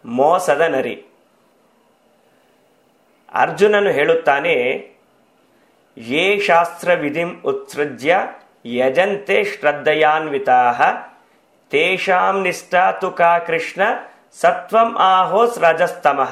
ಮೋಸದ ನರಿ ಅರ್ಜುನನು ಹೇಳುತ್ತಾನೆ ಯೇ ಶಾಸ್ತ್ರ ವಿಧಿಂ ಉತ್ಸೃಜ್ಯ ಯಜಂತೆ ಶ್ರದ್ಧಯಾನ್ವಿತಾ ತೇಷಾಂ ನಿಷ್ಠಾ ತು ಕಾ ಕೃಷ್ಣ ಸತ್ವಂ ಆಹೋಸ್ ರಜಸ್ತಮಃ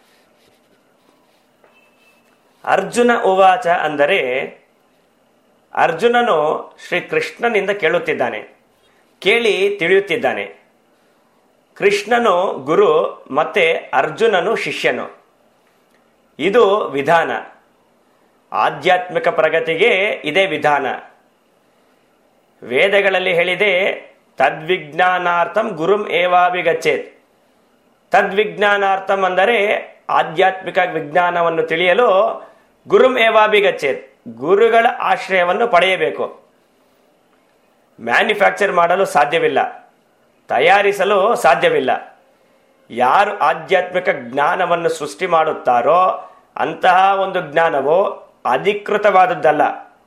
ಅರ್ಜುನ ಉವಾಚ ಅಂದರೆ ಅರ್ಜುನನು ಶ್ರೀ ಕೃಷ್ಣನಿಂದ ಕೇಳುತ್ತಿದ್ದಾನೆ ಕೇಳಿ ತಿಳಿಯುತ್ತಿದ್ದಾನೆ ಕೃಷ್ಣನು ಗುರು ಮತ್ತೆ ಅರ್ಜುನನು ಶಿಷ್ಯನು ಇದು ವಿಧಾನ ಆಧ್ಯಾತ್ಮಿಕ ಪ್ರಗತಿಗೆ ಇದೇ ವಿಧಾನ ವೇದಗಳಲ್ಲಿ ಹೇಳಿದೆ ತದ್ವಿಜ್ಞಾನಾರ್ಥಂ ಗುರುಂ ಏವಾಭಿಗಚ್ಚೇತ್ ತದ್ವಿಜ್ಞಾನಾರ್ಥಂ ಅಂದರೆ ಆಧ್ಯಾತ್ಮಿಕ ವಿಜ್ಞಾನವನ್ನು ತಿಳಿಯಲು ಗುರುಂ ಏವಾಭಿಗಚ್ಚೇತ್ ಗುರುಗಳ ಆಶ್ರಯವನ್ನು ಪಡೆಯಬೇಕು ಮ್ಯಾನುಫ್ಯಾಕ್ಚರ್ ಮಾಡಲು ಸಾಧ್ಯವಿಲ್ಲ ತಯಾರಿಸಲು ಸಾಧ್ಯವಿಲ್ಲ ಯಾರು ಆಧ್ಯಾತ್ಮಿಕ ಜ್ಞಾನವನ್ನು ಸೃಷ್ಟಿ ಮಾಡುತ್ತಾರೋ ಅಂತಹ ಒಂದು ಜ್ಞಾನವು ಅಧಿಕೃತವಾದದ್ದಲ್ಲ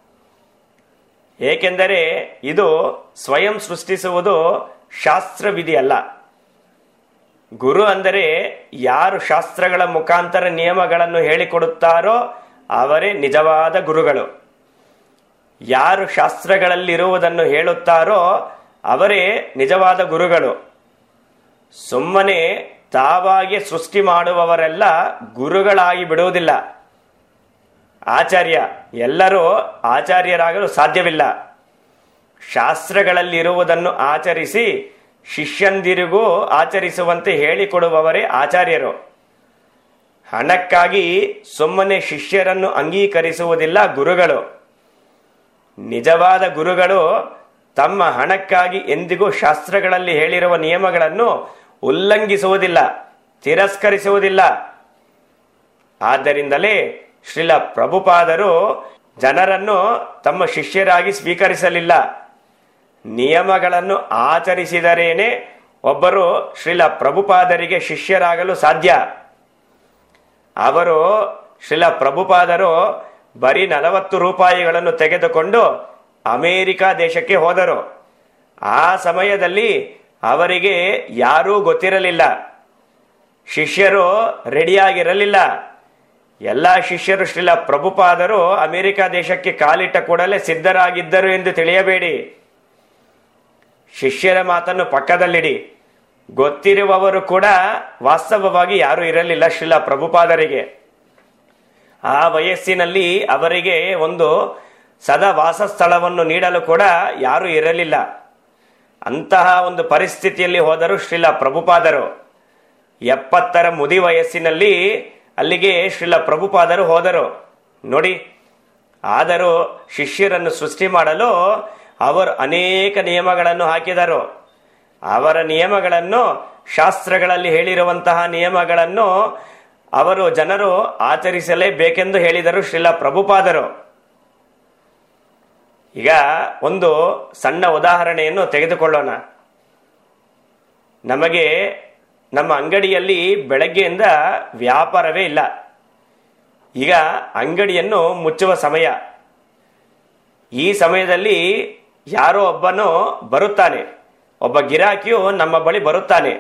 ಏಕೆಂದರೆ ಇದು ಸ್ವಯಂ ಸೃಷ್ಟಿಸುವುದು ಶಾಸ್ತ್ರವಿಧಿಯಲ್ಲ ಗುರು ಅಂದರೆ ಯಾರು ಶಾಸ್ತ್ರಗಳ ಮುಖಾಂತರ ನಿಯಮಗಳನ್ನು ಹೇಳಿಕೊಡುತ್ತಾರೋ ಅವರೇ ನಿಜವಾದ ಗುರುಗಳು ಯಾರು ಶಾಸ್ತ್ರಗಳಲ್ಲಿರುವುದನ್ನು ಹೇಳುತ್ತಾರೋ ಅವರೇ ನಿಜವಾದ ಗುರುಗಳು ಸುಮ್ಮನೆ ತಾವಾಗಿ ಸೃಷ್ಟಿ ಮಾಡುವವರೆಲ್ಲ ಗುರುಗಳಾಗಿ ಬಿಡುವುದಿಲ್ಲ ಆಚಾರ್ಯ ಎಲ್ಲರೂ ಆಚಾರ್ಯರಾಗಲು ಸಾಧ್ಯವಿಲ್ಲ ಶಾಸ್ತ್ರಗಳಲ್ಲಿರುವುದನ್ನು ಆಚರಿಸಿ ಶಿಷ್ಯಂದಿರಿಗೂ ಆಚರಿಸುವಂತೆ ಹೇಳಿಕೊಡುವವರೇ ಆಚಾರ್ಯರು ಹಣಕ್ಕಾಗಿ ಸುಮ್ಮನೆ ಶಿಷ್ಯರನ್ನು ಅಂಗೀಕರಿಸುವುದಿಲ್ಲ ಗುರುಗಳು ನಿಜವಾದ ಗುರುಗಳು ತಮ್ಮ ಹಣಕ್ಕಾಗಿ ಎಂದಿಗೂ ಶಾಸ್ತ್ರಗಳಲ್ಲಿ ಹೇಳಿರುವ ನಿಯಮಗಳನ್ನು ಉಲ್ಲಂಘಿಸುವುದಿಲ್ಲ ತಿರಸ್ಕರಿಸುವುದಿಲ್ಲ ಆದ್ದರಿಂದಲೇ ಶ್ರೀಲ ಪ್ರಭುಪಾದರು ಜನರನ್ನು ತಮ್ಮ ಶಿಷ್ಯರಾಗಿ ಸ್ವೀಕರಿಸಲಿಲ್ಲ ನಿಯಮಗಳನ್ನು ಆಚರಿಸಿದರೇನೆ ಒಬ್ಬರು ಶ್ರೀಲ ಪ್ರಭುಪಾದರಿಗೆ ಶಿಷ್ಯರಾಗಲು ಸಾಧ್ಯ ಅವರು ಶ್ರೀಲ ಪ್ರಭುಪಾದರು ಬರೀ ನಲವತ್ತು ರೂಪಾಯಿಗಳನ್ನು ತೆಗೆದುಕೊಂಡು ಅಮೇರಿಕಾ ದೇಶಕ್ಕೆ ಹೋದರು ಆ ಸಮಯದಲ್ಲಿ ಅವರಿಗೆ ಯಾರೂ ಗೊತ್ತಿರಲಿಲ್ಲ ಶಿಷ್ಯರು ರೆಡಿಯಾಗಿರಲಿಲ್ಲ ಎಲ್ಲ ಶಿಷ್ಯರು ಶ್ರೀಲ ಪ್ರಭುಪಾದರು ಅಮೆರಿಕ ದೇಶಕ್ಕೆ ಕಾಲಿಟ್ಟ ಕೂಡಲೇ ಸಿದ್ಧರಾಗಿದ್ದರು ಎಂದು ತಿಳಿಯಬೇಡಿ ಶಿಷ್ಯರ ಮಾತನ್ನು ಪಕ್ಕದಲ್ಲಿಡಿ ಗೊತ್ತಿರುವವರು ಕೂಡ ವಾಸ್ತವವಾಗಿ ಯಾರೂ ಇರಲಿಲ್ಲ ಶ್ರೀಲ ಪ್ರಭುಪಾದರಿಗೆ ಆ ವಯಸ್ಸಿನಲ್ಲಿ ಅವರಿಗೆ ಒಂದು ಸದಾ ವಾಸಸ್ಥಳವನ್ನು ನೀಡಲು ಕೂಡ ಯಾರೂ ಇರಲಿಲ್ಲ ಅಂತಹ ಒಂದು ಪರಿಸ್ಥಿತಿಯಲ್ಲಿ ಹೋದರು ಶ್ರೀಲ ಪ್ರಭುಪಾದರು ಎಪ್ಪತ್ತರ ಮುದಿ ವಯಸ್ಸಿನಲ್ಲಿ ಅಲ್ಲಿಗೆ ಶ್ರೀಲ ಪ್ರಭುಪಾದರು ಹೋದರು ನೋಡಿ ಆದರೂ ಶಿಷ್ಯರನ್ನು ಸೃಷ್ಟಿ ಮಾಡಲು ಅವರು ಅನೇಕ ನಿಯಮಗಳನ್ನು ಹಾಕಿದರು ಅವರ ನಿಯಮಗಳನ್ನು ಶಾಸ್ತ್ರಗಳಲ್ಲಿ ಹೇಳಿರುವಂತಹ ನಿಯಮಗಳನ್ನು ಅವರು ಜನರು ಆಚರಿಸಲೇಬೇಕೆಂದು ಹೇಳಿದರು ಶ್ರೀಲ ಪ್ರಭುಪಾದರು ಈಗ ಒಂದು ಸಣ್ಣ ಉದಾಹರಣೆಯನ್ನು ತೆಗೆದುಕೊಳ್ಳೋಣ ನಮಗೆ ನಮ್ಮ ಅಂಗಡಿಯಲ್ಲಿ ಬೆಳಗ್ಗೆಯಿಂದ ವ್ಯಾಪಾರವೇ ಇಲ್ಲ ಈಗ ಅಂಗಡಿಯನ್ನು ಮುಚ್ಚುವ ಸಮಯ ಈ ಸಮಯದಲ್ಲಿ ಯಾರೋ ಒಬ್ಬನು ಬರುತ್ತಾನೆ ಒಬ್ಬ ಗಿರಾಕಿಯು ನಮ್ಮ ಬಳಿ ಬರುತ್ತಾನೆ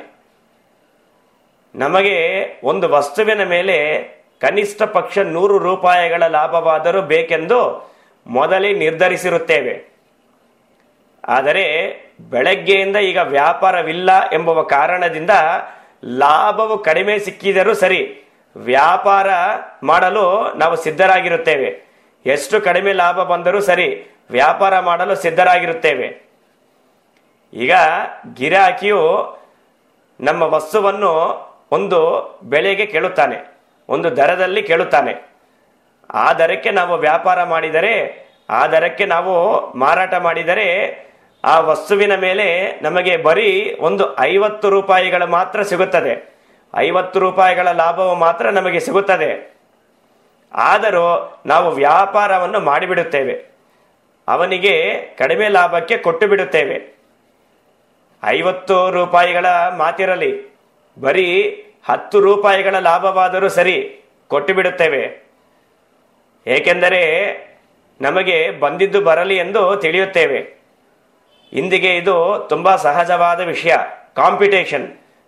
ನಮಗೆ ಒಂದು ವಸ್ತುವಿನ ಮೇಲೆ ಕನಿಷ್ಠ ಪಕ್ಷ ನೂರು ರೂಪಾಯಿಗಳ ಲಾಭವಾದರೂ ಬೇಕೆಂದು ಮೊದಲೇ ನಿರ್ಧರಿಸಿರುತ್ತೇವೆ ಆದರೆ ಬೆಳಗ್ಗೆಯಿಂದ ಈಗ ವ್ಯಾಪಾರವಿಲ್ಲ ಎಂಬುವ ಕಾರಣದಿಂದ ಲಾಭವು ಕಡಿಮೆ ಸಿಕ್ಕಿದರೂ ಸರಿ ವ್ಯಾಪಾರ ಮಾಡಲು ನಾವು ಸಿದ್ಧರಾಗಿರುತ್ತೇವೆ ಎಷ್ಟು ಕಡಿಮೆ ಲಾಭ ಬಂದರೂ ಸರಿ ವ್ಯಾಪಾರ ಮಾಡಲು ಸಿದ್ಧರಾಗಿರುತ್ತೇವೆ ಈಗ ಗಿರಾಕಿಯು ನಮ್ಮ ವಸ್ತುವನ್ನು ಒಂದು ಬೆಲೆಗೆ ಕೇಳುತ್ತಾನೆ ಒಂದು ದರದಲ್ಲಿ ಕೇಳುತ್ತಾನೆ ಆ ದರಕ್ಕೆ ನಾವು ವ್ಯಾಪಾರ ಮಾಡಿದರೆ ಆ ದರಕ್ಕೆ ನಾವು ಮಾರಾಟ ಮಾಡಿದರೆ ಆ ವಸ್ತುವಿನ ಮೇಲೆ ನಮಗೆ ಬರೀ ಒಂದು ಐವತ್ತು ರೂಪಾಯಿಗಳು ಮಾತ್ರ ಸಿಗುತ್ತದೆ ಐವತ್ತು ರೂಪಾಯಿಗಳ ಲಾಭವು ಮಾತ್ರ ನಮಗೆ ಸಿಗುತ್ತದೆ ಆದರೂ ನಾವು ವ್ಯಾಪಾರವನ್ನು ಮಾಡಿಬಿಡುತ್ತೇವೆ ಅವನಿಗೆ ಕಡಿಮೆ ಲಾಭಕ್ಕೆ ಕೊಟ್ಟು ಬಿಡುತ್ತೇವೆ ಐವತ್ತು ರೂಪಾಯಿಗಳ ಮಾತಿರಲಿ ಬರೀ ಹತ್ತು ರೂಪಾಯಿಗಳ ಲಾಭವಾದರೂ ಸರಿ ಕೊಟ್ಟು ಬಿಡುತ್ತೇವೆ ಏಕೆಂದರೆ ನಮಗೆ ಬಂದಿದ್ದು ಬರಲಿ ಎಂದು ತಿಳಿಯುತ್ತೇವೆ ಇಂದಿಗೆ ಇದು ತುಂಬಾ ಸಹಜವಾದ ವಿಷಯ ಕಾಂಪಿಟೇಷನ್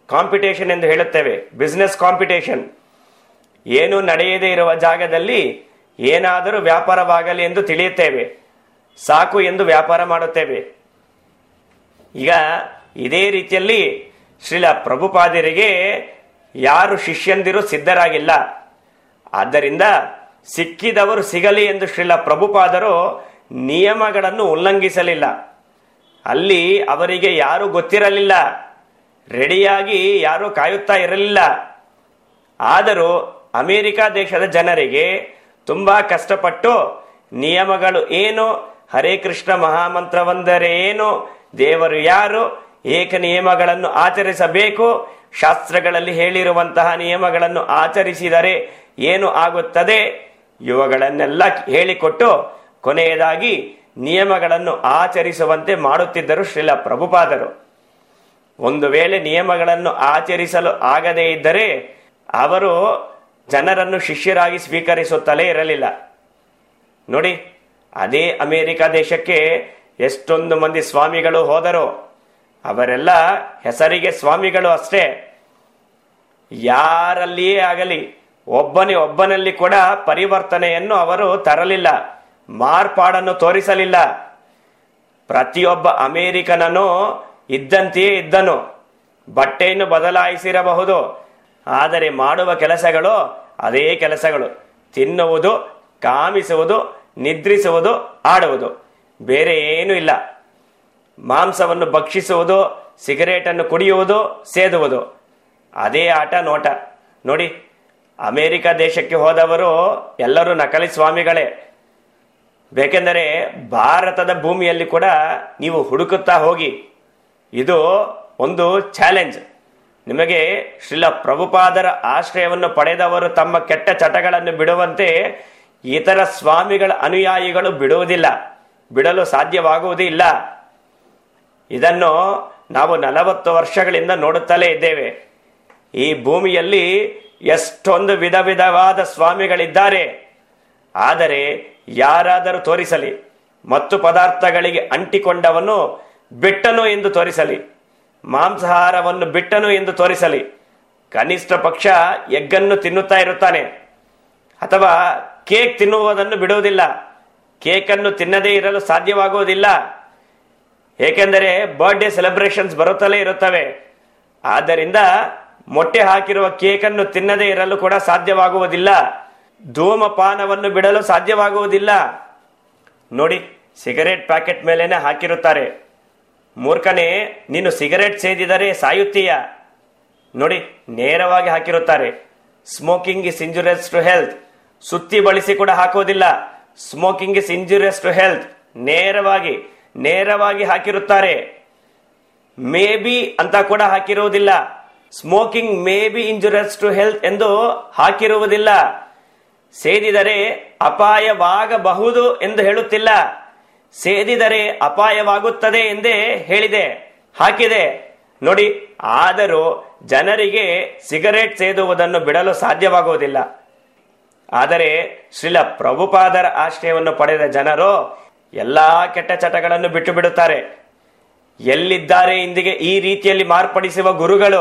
ಕಾಂಪಿಟೇಷನ್ ಎಂದು ಹೇಳುತ್ತೇವೆ ಬಿಸ್ನೆಸ್ ಕಾಂಪಿಟೇಷನ್ ಏನು ನಡೆಯದೇ ಇರುವ ಜಾಗದಲ್ಲಿ ಏನಾದರೂ ವ್ಯಾಪಾರವಾಗಲಿ ಎಂದು ತಿಳಿಯುತ್ತೇವೆ ಸಾಕು ಎಂದು ವ್ಯಾಪಾರ ಮಾಡುತ್ತೇವೆ ಈಗ ಇದೇ ರೀತಿಯಲ್ಲಿ ಶ್ರೀಲ ಪ್ರಭುಪಾದರಿಗೆ ಯಾರು ಶಿಷ್ಯಂದಿರು ಸಿದ್ಧರಾಗಿಲ್ಲ ಆದ್ದರಿಂದ ಸಿಕ್ಕಿದವರು ಸಿಗಲಿ ಎಂದು ಶ್ರೀಲ ಪ್ರಭುಪಾದರು ನಿಯಮಗಳನ್ನು ಉಲ್ಲಂಘಿಸಲಿಲ್ಲ ಅಲ್ಲಿ ಅವರಿಗೆ ಯಾರು ಗೊತ್ತಿರಲಿಲ್ಲ ರೆಡಿಯಾಗಿ ಯಾರು ಕಾಯುತ್ತಾ ಇರಲಿಲ್ಲ ಆದರೂ ಅಮೆರಿಕ ದೇಶದ ಜನರಿಗೆ ತುಂಬಾ ಕಷ್ಟಪಟ್ಟು ನಿಯಮಗಳು ಏನು ಹರೇ ಕೃಷ್ಣ ಮಹಾಮಂತ್ರವಂದರೆ ಏನು ದೇವರು ಯಾರು ಏಕ ನಿಯಮಗಳನ್ನು ಆಚರಿಸಬೇಕು ಶಾಸ್ತ್ರಗಳಲ್ಲಿ ಹೇಳಿರುವಂತಹ ನಿಯಮಗಳನ್ನು ಆಚರಿಸಿದರೆ ಏನು ಆಗುತ್ತದೆ ಇವುಗಳನ್ನೆಲ್ಲ ಹೇಳಿಕೊಟ್ಟು ಕೊನೆಯದಾಗಿ ನಿಯಮಗಳನ್ನು ಆಚರಿಸುವಂತೆ ಮಾಡುತ್ತಿದ್ದರು ಶ್ರೀಲ ಪ್ರಭುಪಾದರು ಒಂದು ವೇಳೆ ನಿಯಮಗಳನ್ನು ಆಚರಿಸಲು ಆಗದೇ ಇದ್ದರೆ ಅವರು ಜನರನ್ನು ಶಿಷ್ಯರಾಗಿ ಸ್ವೀಕರಿಸುತ್ತಲೇ ಇರಲಿಲ್ಲ ನೋಡಿ ಅದೇ ಅಮೆರಿಕ ದೇಶಕ್ಕೆ ಎಷ್ಟೊಂದು ಮಂದಿ ಸ್ವಾಮಿಗಳು ಹೋದರು ಅವರೆಲ್ಲ ಹೆಸರಿಗೆ ಸ್ವಾಮಿಗಳು ಅಷ್ಟೇ ಯಾರಲ್ಲಿಯೇ ಆಗಲಿ ಒಬ್ಬನೇ ಒಬ್ಬನಲ್ಲಿ ಕೂಡ ಪರಿವರ್ತನೆಯನ್ನು ಅವರು ತರಲಿಲ್ಲ ಮಾರ್ಪಾಡನ್ನು ತೋರಿಸಲಿಲ್ಲ ಪ್ರತಿಯೊಬ್ಬ ಅಮೇರಿಕನನು ಇದ್ದಂತೆಯೇ ಇದ್ದನು ಬಟ್ಟೆಯನ್ನು ಬದಲಾಯಿಸಿರಬಹುದು ಆದರೆ ಮಾಡುವ ಕೆಲಸಗಳು ಅದೇ ಕೆಲಸಗಳು ತಿನ್ನುವುದು ಕಾಮಿಸುವುದು ನಿದ್ರಿಸುವುದು ಆಡುವುದು ಬೇರೆ ಏನೂ ಇಲ್ಲ ಮಾಂಸವನ್ನು ಭಕ್ಷಿಸುವುದು ಸಿಗರೇಟ್ ಅನ್ನು ಕುಡಿಯುವುದು ಸೇದುವುದು ಅದೇ ಆಟ ನೋಟ ನೋಡಿ ಅಮೆರಿಕ ದೇಶಕ್ಕೆ ಹೋದವರು ಎಲ್ಲರೂ ನಕಲಿ ಸ್ವಾಮಿಗಳೇ ಬೇಕೆಂದರೆ ಭಾರತದ ಭೂಮಿಯಲ್ಲಿ ಕೂಡ ನೀವು ಹುಡುಕುತ್ತಾ ಹೋಗಿ ಇದು ಒಂದು ಚಾಲೆಂಜ್ ನಿಮಗೆ ಶ್ರೀಲ ಪ್ರಭುಪಾದರ ಆಶ್ರಯವನ್ನು ಪಡೆದವರು ತಮ್ಮ ಕೆಟ್ಟ ಚಟಗಳನ್ನು ಬಿಡುವಂತೆ ಇತರ ಸ್ವಾಮಿಗಳ ಅನುಯಾಯಿಗಳು ಬಿಡುವುದಿಲ್ಲ ಬಿಡಲು ಸಾಧ್ಯವಾಗುವುದೇ ಇಲ್ಲ ಇದನ್ನು ನಾವು ನಲವತ್ತು ವರ್ಷಗಳಿಂದ ನೋಡುತ್ತಲೇ ಇದ್ದೇವೆ ಈ ಭೂಮಿಯಲ್ಲಿ ಎಷ್ಟೊಂದು ವಿಧ ವಿಧವಾದ ಸ್ವಾಮಿಗಳಿದ್ದಾರೆ ಆದರೆ ಯಾರಾದರೂ ತೋರಿಸಲಿ ಮತ್ತು ಪದಾರ್ಥಗಳಿಗೆ ಅಂಟಿಕೊಂಡವನು ಬಿಟ್ಟನು ಎಂದು ತೋರಿಸಲಿ ಮಾಂಸಾಹಾರವನ್ನು ಬಿಟ್ಟನು ಎಂದು ತೋರಿಸಲಿ ಕನಿಷ್ಠ ಪಕ್ಷ ಎಗ್ಗನ್ನು ತಿನ್ನುತ್ತಾ ಇರುತ್ತಾನೆ ಅಥವಾ ಕೇಕ್ ತಿನ್ನುವುದನ್ನು ಬಿಡುವುದಿಲ್ಲ ಕೇಕನ್ನು ತಿನ್ನದೇ ಇರಲು ಸಾಧ್ಯವಾಗುವುದಿಲ್ಲ ಏಕೆಂದರೆ ಬರ್ಡೇ ಸೆಲೆಬ್ರೇಷನ್ಸ್ ಬರುತ್ತಲೇ ಇರುತ್ತವೆ ಆದ್ದರಿಂದ ಮೊಟ್ಟೆ ಹಾಕಿರುವ ಕೇಕನ್ನು ತಿನ್ನದೇ ಇರಲು ಕೂಡ ಸಾಧ್ಯವಾಗುವುದಿಲ್ಲ ಧೂಮಪಾನವನ್ನು ಬಿಡಲು ಸಾಧ್ಯವಾಗುವುದಿಲ್ಲ ನೋಡಿ ಸಿಗರೇಟ್ ಪ್ಯಾಕೆಟ್ ಮೇಲೇನೆ ಹಾಕಿರುತ್ತಾರೆ ಮೂರ್ಖನೇ ನೀನು ಸಿಗರೇಟ್ ಸೇದಿದರೆ ಸಾಯುತ್ತೀಯ ನೋಡಿ ನೇರವಾಗಿ ಹಾಕಿರುತ್ತಾರೆ smoking is injurious to health ಸುತ್ತಿ ಬಳಸಿ ಕೂಡ ಹಾಕುವುದಿಲ್ಲ smoking is injurious to health ನೇರವಾಗಿ ನೇರವಾಗಿ ಹಾಕಿರುತ್ತಾರೆ ಮೇ ಬಿ ಅಂತ ಕೂಡ ಹಾಕಿರುವುದಿಲ್ಲ smoking maybe injurious to health ಎಂದು ಹಾಕಿರುವುದಿಲ್ಲ ಸೇದಿದರೆ ಅಪಾಯವಾಗಬಹುದು ಎಂದು ಹೇಳುತ್ತಿಲ್ಲ ಸೇದಿದರೆ ಅಪಾಯವಾಗುತ್ತದೆ ಎಂದೇ ಹೇಳಿದೆ ಹಾಕಿದೆ ನೋಡಿ ಆದರೂ ಜನರಿಗೆ ಸಿಗರೇಟ್ ಸೇದುವುದನ್ನು ಬಿಡಲು ಸಾಧ್ಯವಾಗುವುದಿಲ್ಲ ಆದರೆ ಶ್ರೀಲ ಪ್ರಭುಪಾದರ ಆಶ್ರಯವನ್ನು ಪಡೆದ ಜನರು ಎಲ್ಲಾ ಕೆಟ್ಟ ಚಟಗಳನ್ನು ಬಿಟ್ಟು ಬಿಡುತ್ತಾರೆ ಎಲ್ಲಿದ್ದಾರೆ ಇಂದಿಗೆ ಈ ರೀತಿಯಲ್ಲಿ ಮಾರ್ಪಡಿಸುವ ಗುರುಗಳು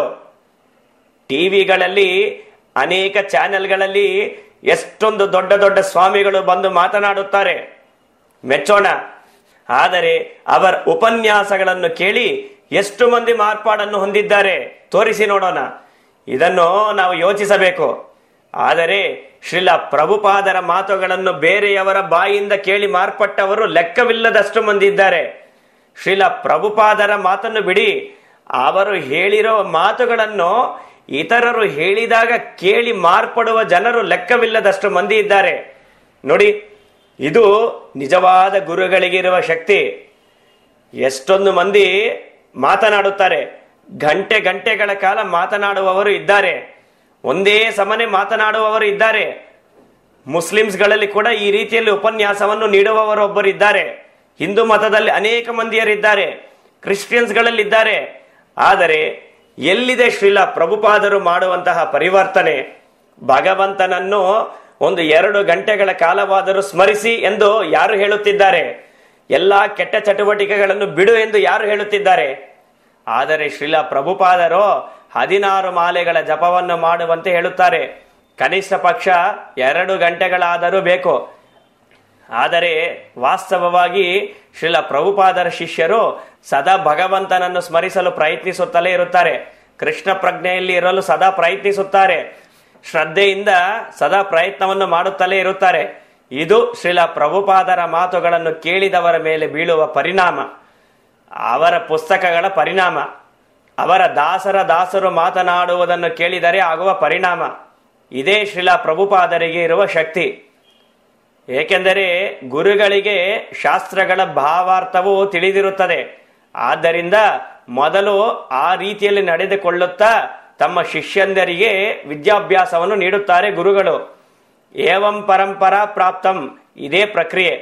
ಟಿವಿಗಳಲ್ಲಿ ಅನೇಕ ಚಾನೆಲ್ಗಳಲ್ಲಿ ಎಷ್ಟೊಂದು ದೊಡ್ಡ ದೊಡ್ಡ ಸ್ವಾಮಿಗಳು ಬಂದು ಮಾತನಾಡುತ್ತಾರೆ ಮೆಚ್ಚೋಣ ಆದರೆ ಅವರ ಉಪನ್ಯಾಸಗಳನ್ನು ಕೇಳಿ ಎಷ್ಟು ಮಂದಿ ಮಾರ್ಪಾಡನ್ನು ಹೊಂದಿದ್ದಾರೆ ತೋರಿಸಿ ನೋಡೋಣ ಇದನ್ನು ನಾವು ಯೋಚಿಸಬೇಕು ಆದರೆ ಶ್ರೀಲ ಪ್ರಭುಪಾದರ ಮಾತುಗಳನ್ನು ಬೇರೆಯವರ ಬಾಯಿಂದ ಕೇಳಿ ಮಾರ್ಪಟ್ಟವರು ಲೆಕ್ಕವಿಲ್ಲದಷ್ಟು ಮಂದಿ ಇದ್ದಾರೆ ಶ್ರೀಲ ಪ್ರಭುಪಾದರ ಮಾತನ್ನು ಬಿಡಿ ಅವರು ಹೇಳಿರೋ ಮಾತುಗಳನ್ನು ಇತರರು ಹೇಳಿದಾಗ ಕೇಳಿ ಮಾರ್ಪಡುವ ಜನರು ಲೆಕ್ಕವಿಲ್ಲದಷ್ಟು ಮಂದಿ ಇದ್ದಾರೆ ನೋಡಿ ಇದು ನಿಜವಾದ ಗುರುಗಳಿಗಿರುವ ಶಕ್ತಿ ಎಷ್ಟೊಂದು ಮಂದಿ ಮಾತನಾಡುತ್ತಾರೆ ಗಂಟೆ ಗಂಟೆಗಳ ಕಾಲ ಮಾತನಾಡುವವರು ಇದ್ದಾರೆ ಒಂದೇ ಸಮನೆ ಮಾತನಾಡುವವರು ಇದ್ದಾರೆ ಮುಸ್ಲಿಮ್ಸ್ಗಳಲ್ಲಿ ಕೂಡ ಈ ರೀತಿಯಲ್ಲಿ ಉಪನ್ಯಾಸವನ್ನು ನೀಡುವವರೊಬ್ಬರು ಇದ್ದಾರೆ ಹಿಂದೂ ಮತದಲ್ಲಿ ಅನೇಕ ಮಂದಿಯರಿದ್ದಾರೆ ಕ್ರಿಶ್ಚಿಯನ್ಸ್ಗಳಲ್ಲಿದ್ದಾರೆ ಆದರೆ ಎಲ್ಲಿದೆ ಶ್ರೀಲ ಪ್ರಭುಪಾದರು ಮಾಡುವಂತಹ ಪರಿವರ್ತನೆ ಭಗವಂತನನ್ನು ಒಂದು ಎರಡು ಗಂಟೆಗಳ ಕಾಲವಾದರೂ ಸ್ಮರಿಸಿ ಎಂದು ಯಾರು ಹೇಳುತ್ತಿದ್ದಾರೆ ಎಲ್ಲಾ ಕೆಟ್ಟ ಚಟುವಟಿಕೆಗಳನ್ನು ಬಿಡು ಎಂದು ಯಾರು ಹೇಳುತ್ತಿದ್ದಾರೆ ಆದರೆ ಶ್ರೀಲ ಪ್ರಭುಪಾದರು ಹದಿನಾರು ಮಾಲೆಗಳ ಜಪವನ್ನು ಮಾಡುವಂತೆ ಹೇಳುತ್ತಾರೆ ಕನಿಷ್ಠ ಪಕ್ಷ ಎರಡು ಗಂಟೆಗಳಾದರೂ ಬೇಕು ಆದರೆ ವಾಸ್ತವವಾಗಿ ಶ್ರೀಲ ಪ್ರಭುಪಾದರ ಶಿಷ್ಯರು ಸದಾ ಭಗವಂತನನ್ನು ಸ್ಮರಿಸಲು ಪ್ರಯತ್ನಿಸುತ್ತಲೇ ಇರುತ್ತಾರೆ ಕೃಷ್ಣ ಪ್ರಜ್ಞೆಯಲ್ಲಿ ಇರಲು ಸದಾ ಪ್ರಯತ್ನಿಸುತ್ತಾರೆ ಶ್ರದ್ಧೆಯಿಂದ ಸದಾ ಪ್ರಯತ್ನವನ್ನು ಮಾಡುತ್ತಲೇ ಇರುತ್ತಾರೆ ಇದು ಶ್ರೀಲ ಪ್ರಭುಪಾದರ ಮಾತುಗಳನ್ನು ಕೇಳಿದವರ ಮೇಲೆ ಬೀಳುವ ಪರಿಣಾಮ ಅವರ ಪುಸ್ತಕಗಳ ಪರಿಣಾಮ ಅವರ ದಾಸರ ದಾಸರು ಮಾತನಾಡುವುದನ್ನು ಕೇಳಿದರೆ ಆಗುವ ಪರಿಣಾಮ ಇದೇ ಶ್ರೀಲ ಪ್ರಭುಪಾದರಿಗೆ ಇರುವ ಶಕ್ತಿ ಏಕೆಂದರೆ ಗುರುಗಳಿಗೆ ಶಾಸ್ತ್ರಗಳ ಭಾವಾರ್ಥವು ತಿಳಿದಿರುತ್ತದೆ ಆದ್ದರಿಂದ ಮೊದಲು ಆ ರೀತಿಯಲ್ಲಿ ನಡೆದುಕೊಳ್ಳುತ್ತಾ ತಮ್ಮ ಶಿಷ್ಯಂದರಿಗೆ ವಿದ್ಯಾಭ್ಯಾಸವನ್ನು ನೀಡುತ್ತಾರೆ ಗುರುಗಳು ಏವಂ ಪರಂಪರಾ ಪ್ರಾಪ್ತಂ ಇದೇ ಪ್ರಕ್ರಿಯೆ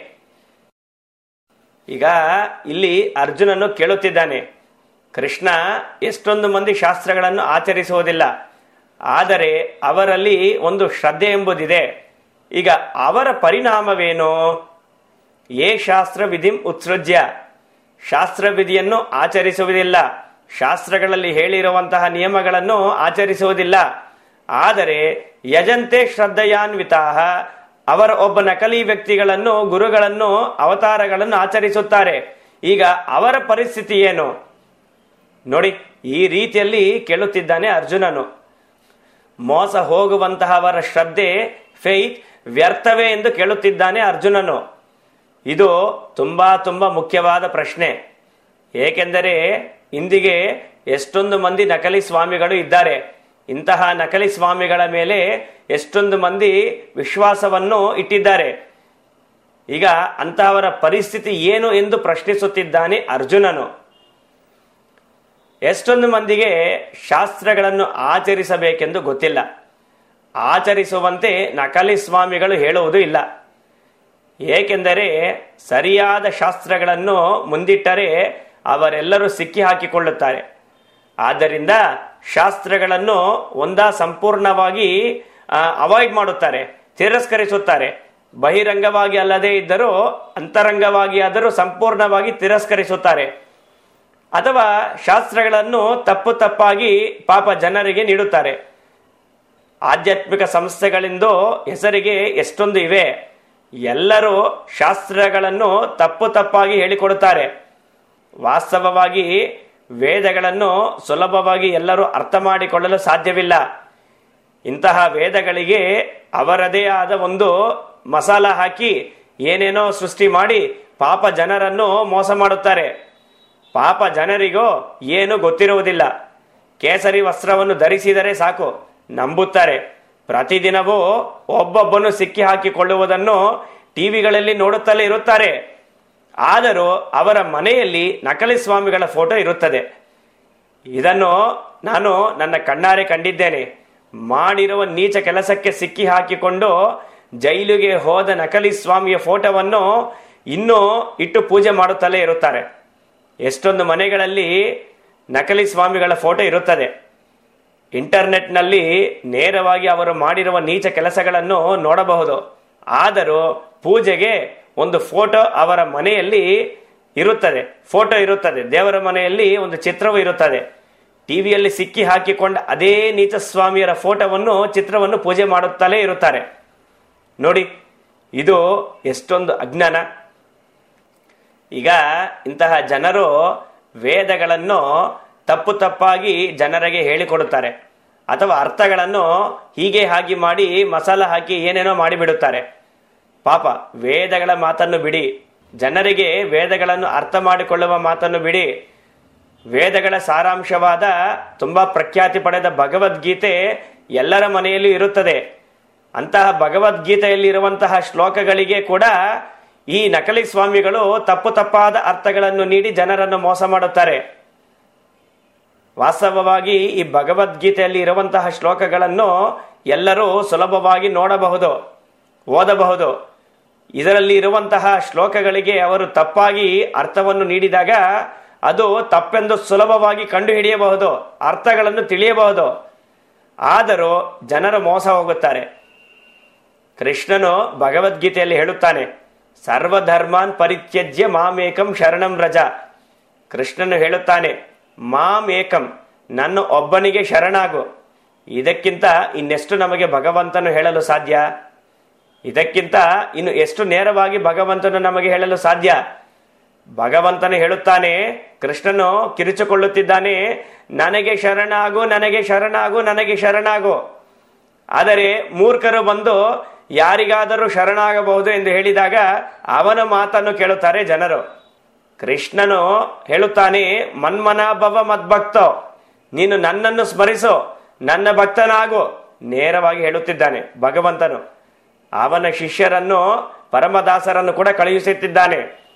ಈಗ ಇಲ್ಲಿ ಅರ್ಜುನನು ಕೇಳುತ್ತಿದ್ದಾನೆ ಕೃಷ್ಣ ಎಷ್ಟೊಂದು ಮಂದಿ ಶಾಸ್ತ್ರಗಳನ್ನು ಆಚರಿಸುವುದಿಲ್ಲ ಆದರೆ ಅವರಲ್ಲಿ ಒಂದು ಶ್ರದ್ಧೆ ಎಂಬುದಿದೆ ಈಗ ಅವರ ಪರಿಣಾಮವೇನು ಏ ಶಾಸ್ತ್ರ ವಿಧಿಂ ಉತ್ಸೃಜ್ಯ ಶಾಸ್ತ್ರ ವಿಧಿಯನ್ನು ಆಚರಿಸುವುದಿಲ್ಲ ಶಾಸ್ತ್ರಗಳಲ್ಲಿ ಹೇಳಿರುವಂತಹ ನಿಯಮಗಳನ್ನು ಆಚರಿಸುವುದಿಲ್ಲ ಆದರೆ ಯಜಂತೆ ಶ್ರದ್ಧೆಯಾನ್ವಿತಾ ಅವರ ಒಬ್ಬ ನಕಲಿ ವ್ಯಕ್ತಿಗಳನ್ನು ಗುರುಗಳನ್ನು ಅವತಾರಗಳನ್ನು ಆಚರಿಸುತ್ತಾರೆ ಈಗ ಅವರ ಪರಿಸ್ಥಿತಿ ಏನು ನೋಡಿ ಈ ರೀತಿಯಲ್ಲಿ ಕೇಳುತ್ತಿದ್ದಾನೆ ಅರ್ಜುನನು ಮೋಸ ಹೋಗುವಂತಹವರ ಶ್ರದ್ಧೆ ಫೇತ್ ವ್ಯರ್ಥವೇ ಎಂದು ಕೇಳುತ್ತಿದ್ದಾನೆ ಅರ್ಜುನನು ಇದು ತುಂಬಾ ತುಂಬಾ ಮುಖ್ಯವಾದ ಪ್ರಶ್ನೆ ಏಕೆಂದರೆ ಇಂದಿಗೆ ಎಷ್ಟೊಂದು ಮಂದಿ ನಕಲಿ ಸ್ವಾಮಿಗಳು ಇದ್ದಾರೆ ಇಂತಹ ನಕಲಿ ಸ್ವಾಮಿಗಳ ಮೇಲೆ ಎಷ್ಟೊಂದು ಮಂದಿ ವಿಶ್ವಾಸವನ್ನು ಇಟ್ಟಿದ್ದಾರೆ ಈಗ ಅಂತಹವರ ಪರಿಸ್ಥಿತಿ ಏನು ಎಂದು ಪ್ರಶ್ನಿಸುತ್ತಿದ್ದಾನೆ ಅರ್ಜುನನು ಎಷ್ಟೊಂದು ಮಂದಿಗೆ ಶಾಸ್ತ್ರಗಳನ್ನು ಆಚರಿಸಬೇಕೆಂದು ಗೊತ್ತಿಲ್ಲ ಆಚರಿಸುವಂತೆ ನಕಲಿ ಸ್ವಾಮಿಗಳು ಹೇಳುವುದು ಇಲ್ಲ ಏಕೆಂದರೆ ಸರಿಯಾದ ಶಾಸ್ತ್ರಗಳನ್ನು ಮುಂದಿಟ್ಟರೆ ಅವರೆಲ್ಲರೂ ಸಿಕ್ಕಿ ಹಾಕಿಕೊಳ್ಳುತ್ತಾರೆ ಆದ್ದರಿಂದ ಶಾಸ್ತ್ರಗಳನ್ನು ಒಂದಾ ಸಂಪೂರ್ಣವಾಗಿ ಅವಾಯ್ಡ್ ಮಾಡುತ್ತಾರೆ ತಿರಸ್ಕರಿಸುತ್ತಾರೆ ಬಹಿರಂಗವಾಗಿ ಅಲ್ಲದೇ ಇದ್ದರೂ ಅಂತರಂಗವಾಗಿ ಆದರೂ ಸಂಪೂರ್ಣವಾಗಿ ತಿರಸ್ಕರಿಸುತ್ತಾರೆ ಅಥವಾ ಶಾಸ್ತ್ರಗಳನ್ನು ತಪ್ಪು ತಪ್ಪಾಗಿ ಪಾಪ ಜನರಿಗೆ ನೀಡುತ್ತಾರೆ ಆಧ್ಯಾತ್ಮಿಕ ಸಂಸ್ಥೆಗಳಿಂದ ಹೆಸರಿಗೆ ಎಷ್ಟೊಂದು ಇವೆ ಎಲ್ಲರೂ ಶಾಸ್ತ್ರಗಳನ್ನು ತಪ್ಪು ತಪ್ಪಾಗಿ ಹೇಳಿಕೊಡುತ್ತಾರೆ ವಾಸ್ತವವಾಗಿ ವೇದಗಳನ್ನು ಸುಲಭವಾಗಿ ಎಲ್ಲರೂ ಅರ್ಥ ಮಾಡಿಕೊಳ್ಳಲು ಸಾಧ್ಯವಿಲ್ಲ ಇಂತಹ ವೇದಗಳಿಗೆ ಅವರದೇ ಆದ ಒಂದು ಮಸಾಲ ಹಾಕಿ ಏನೇನೋ ಸೃಷ್ಟಿ ಮಾಡಿ ಪಾಪ ಜನರನ್ನು ಮೋಸ ಮಾಡುತ್ತಾರೆ ಪಾಪ ಜನರಿಗೋ ಏನು ಗೊತ್ತಿರುವುದಿಲ್ಲ ಕೇಸರಿ ವಸ್ತ್ರವನ್ನು ಧರಿಸಿದರೆ ಸಾಕು ನಂಬುತ್ತಾರೆ ಪ್ರತಿದಿನವೂ ಒಬ್ಬೊಬ್ಬನು ಸಿಕ್ಕಿ ಹಾಕಿಕೊಳ್ಳುವುದನ್ನು ಟಿವಿಗಳಲ್ಲಿ ನೋಡುತ್ತಲೇ ಇರುತ್ತಾರೆ ಆದರೂ ಅವರ ಮನೆಯಲ್ಲಿ ನಕಲಿ ಸ್ವಾಮಿಗಳ ಫೋಟೋ ಇರುತ್ತದೆ ಇದನ್ನು ನಾನು ನನ್ನ ಕಣ್ಣಾರೆ ಕಂಡಿದ್ದೇನೆ ಮಾಡಿರುವ ನೀಚ ಕೆಲಸಕ್ಕೆ ಸಿಕ್ಕಿ ಹಾಕಿಕೊಂಡು ಜೈಲಿಗೆ ಹೋದ ನಕಲಿ ಸ್ವಾಮಿಯ ಫೋಟೋವನ್ನು ಇನ್ನೂ ಇಟ್ಟು ಪೂಜೆ ಮಾಡುತ್ತಲೇ ಇರುತ್ತಾರೆ ಎಷ್ಟೊಂದು ಮನೆಗಳಲ್ಲಿ ನಕಲಿ ಸ್ವಾಮಿಗಳ ಫೋಟೋ ಇರುತ್ತದೆ ಇಂಟರ್ನೆಟ್ನಲ್ಲಿ ನೇರವಾಗಿ ಅವರು ಮಾಡಿರುವ ನೀಚ ಕೆಲಸಗಳನ್ನು ನೋಡಬಹುದು ಆದರೂ ಪೂಜೆಗೆ ಒಂದು ಫೋಟೋ ಅವರ ಮನೆಯಲ್ಲಿ ಇರುತ್ತದೆ ಫೋಟೋ ಇರುತ್ತದೆ ದೇವರ ಮನೆಯಲ್ಲಿ ಒಂದು ಚಿತ್ರವು ಇರುತ್ತದೆ ಟಿವಿಯಲ್ಲಿ ಸಿಕ್ಕಿ ಹಾಕಿಕೊಂಡ ಅದೇ ನೀಚ ಸ್ವಾಮಿಯರ ಫೋಟೋವನ್ನು ಚಿತ್ರವನ್ನು ಪೂಜೆ ಮಾಡುತ್ತಲೇ ಇರುತ್ತಾರೆ ನೋಡಿ ಇದು ಎಷ್ಟೊಂದು ಅಜ್ಞಾನ ಈಗ ಇಂತಹ ಜನರು ವೇದಗಳನ್ನು ತಪ್ಪು ತಪ್ಪಾಗಿ ಜನರಿಗೆ ಹೇಳಿಕೊಡುತ್ತಾರೆ ಅಥವಾ ಅರ್ಥಗಳನ್ನು ಹೀಗೆ ಹಾಗೆ ಮಾಡಿ ಮಸಾಲ ಹಾಕಿ ಏನೇನೋ ಮಾಡಿಬಿಡುತ್ತಾರೆ ಪಾಪ ವೇದಗಳ ಮಾತನ್ನು ಬಿಡಿ ಜನರಿಗೆ ವೇದಗಳನ್ನು ಅರ್ಥ ಮಾಡಿಕೊಳ್ಳುವ ಮಾತನ್ನು ಬಿಡಿ ವೇದಗಳ ಸಾರಾಂಶವಾದ ತುಂಬಾ ಪ್ರಖ್ಯಾತಿ ಪಡೆದ ಭಗವದ್ಗೀತೆ ಎಲ್ಲರ ಮನೆಯಲ್ಲೂ ಇರುತ್ತದೆ ಅಂತಹ ಭಗವದ್ಗೀತೆಯಲ್ಲಿ ಇರುವಂತಹ ಶ್ಲೋಕಗಳಿಗೆ ಕೂಡ ಈ ನಕಲಿ ಸ್ವಾಮಿಗಳು ತಪ್ಪು ತಪ್ಪಾದ ಅರ್ಥಗಳನ್ನು ನೀಡಿ ಜನರನ್ನು ಮೋಸ ಮಾಡುತ್ತಾರೆ ವಾಸ್ತವವಾಗಿ ಈ ಭಗವದ್ಗೀತೆಯಲ್ಲಿ ಇರುವಂತಹ ಶ್ಲೋಕಗಳನ್ನು ಎಲ್ಲರೂ ಸುಲಭವಾಗಿ ನೋಡಬಹುದು ಓದಬಹುದು ಇದರಲ್ಲಿ ಇರುವಂತಹ ಶ್ಲೋಕಗಳಿಗೆ ಅವರು ತಪ್ಪಾಗಿ ಅರ್ಥವನ್ನು ನೀಡಿದಾಗ ಅದು ತಪ್ಪೆಂದು ಸುಲಭವಾಗಿ ಕಂಡುಹಿಡಿಯಬಹುದು ಅರ್ಥಗಳನ್ನು ತಿಳಿಯಬಹುದು ಆದರೂ ಜನರು ಮೋಸ ಹೋಗುತ್ತಾರೆ ಕೃಷ್ಣನು ಭಗವದ್ಗೀತೆಯಲ್ಲಿ ಹೇಳುತ್ತಾನೆ ಸರ್ವಧರ್ಮಾನ್ ಪರಿತ್ಯಜ್ಯ ಮಾಮೇಕಂ ಶರಣಂ ರಜ ಕೃಷ್ಣನು ಹೇಳುತ್ತಾನೆ ಮಾಮೇಕಂ ನನ್ನ ಒಬ್ಬನಿಗೆ ಶರಣಾಗು ಇದಕ್ಕಿಂತ ಇನ್ನೆಷ್ಟು ನಮಗೆ ಭಗವಂತನು ಹೇಳಲು ಸಾಧ್ಯ ಇದಕ್ಕಿಂತ ಇನ್ನು ಎಷ್ಟು ನೇರವಾಗಿ ಭಗವಂತನು ನಮಗೆ ಹೇಳಲು ಸಾಧ್ಯ ಭಗವಂತನು ಹೇಳುತ್ತಾನೆ ಕೃಷ್ಣನು ಕಿರಿಚಿಕೊಳ್ಳುತ್ತಿದ್ದಾನೆ ನನಗೆ ಶರಣಾಗು ನನಗೆ ಶರಣಾಗು ನನಗೆ ಶರಣಾಗು ಆದರೆ ಮೂರ್ಖರು ಬಂದು ಯಾರಿಗಾದರೂ ಶರಣಾಗಬಹುದು ಎಂದು ಹೇಳಿದಾಗ ಅವನ ಮಾತನ್ನು ಕೇಳುತ್ತಾರೆ ಜನರು ಕೃಷ್ಣನು ಹೇಳುತ್ತಾನೆ ಮನ್ಮನ ಭವ ಮದ್ಭಕ್ತೋ ನೀನು ನನ್ನನ್ನು ಸ್ಮರಿಸು ನನ್ನ ಭಕ್ತನಾಗು ನೇರವಾಗಿ ಹೇಳುತ್ತಿದ್ದಾನೆ ಭಗವಂತನು ಅವನ ಶಿಷ್ಯರನ್ನು ಪರಮದಾಸರನ್ನು ಕೂಡ ಕಳುಹಿಸುತ್ತಿದ್ದಾನೆ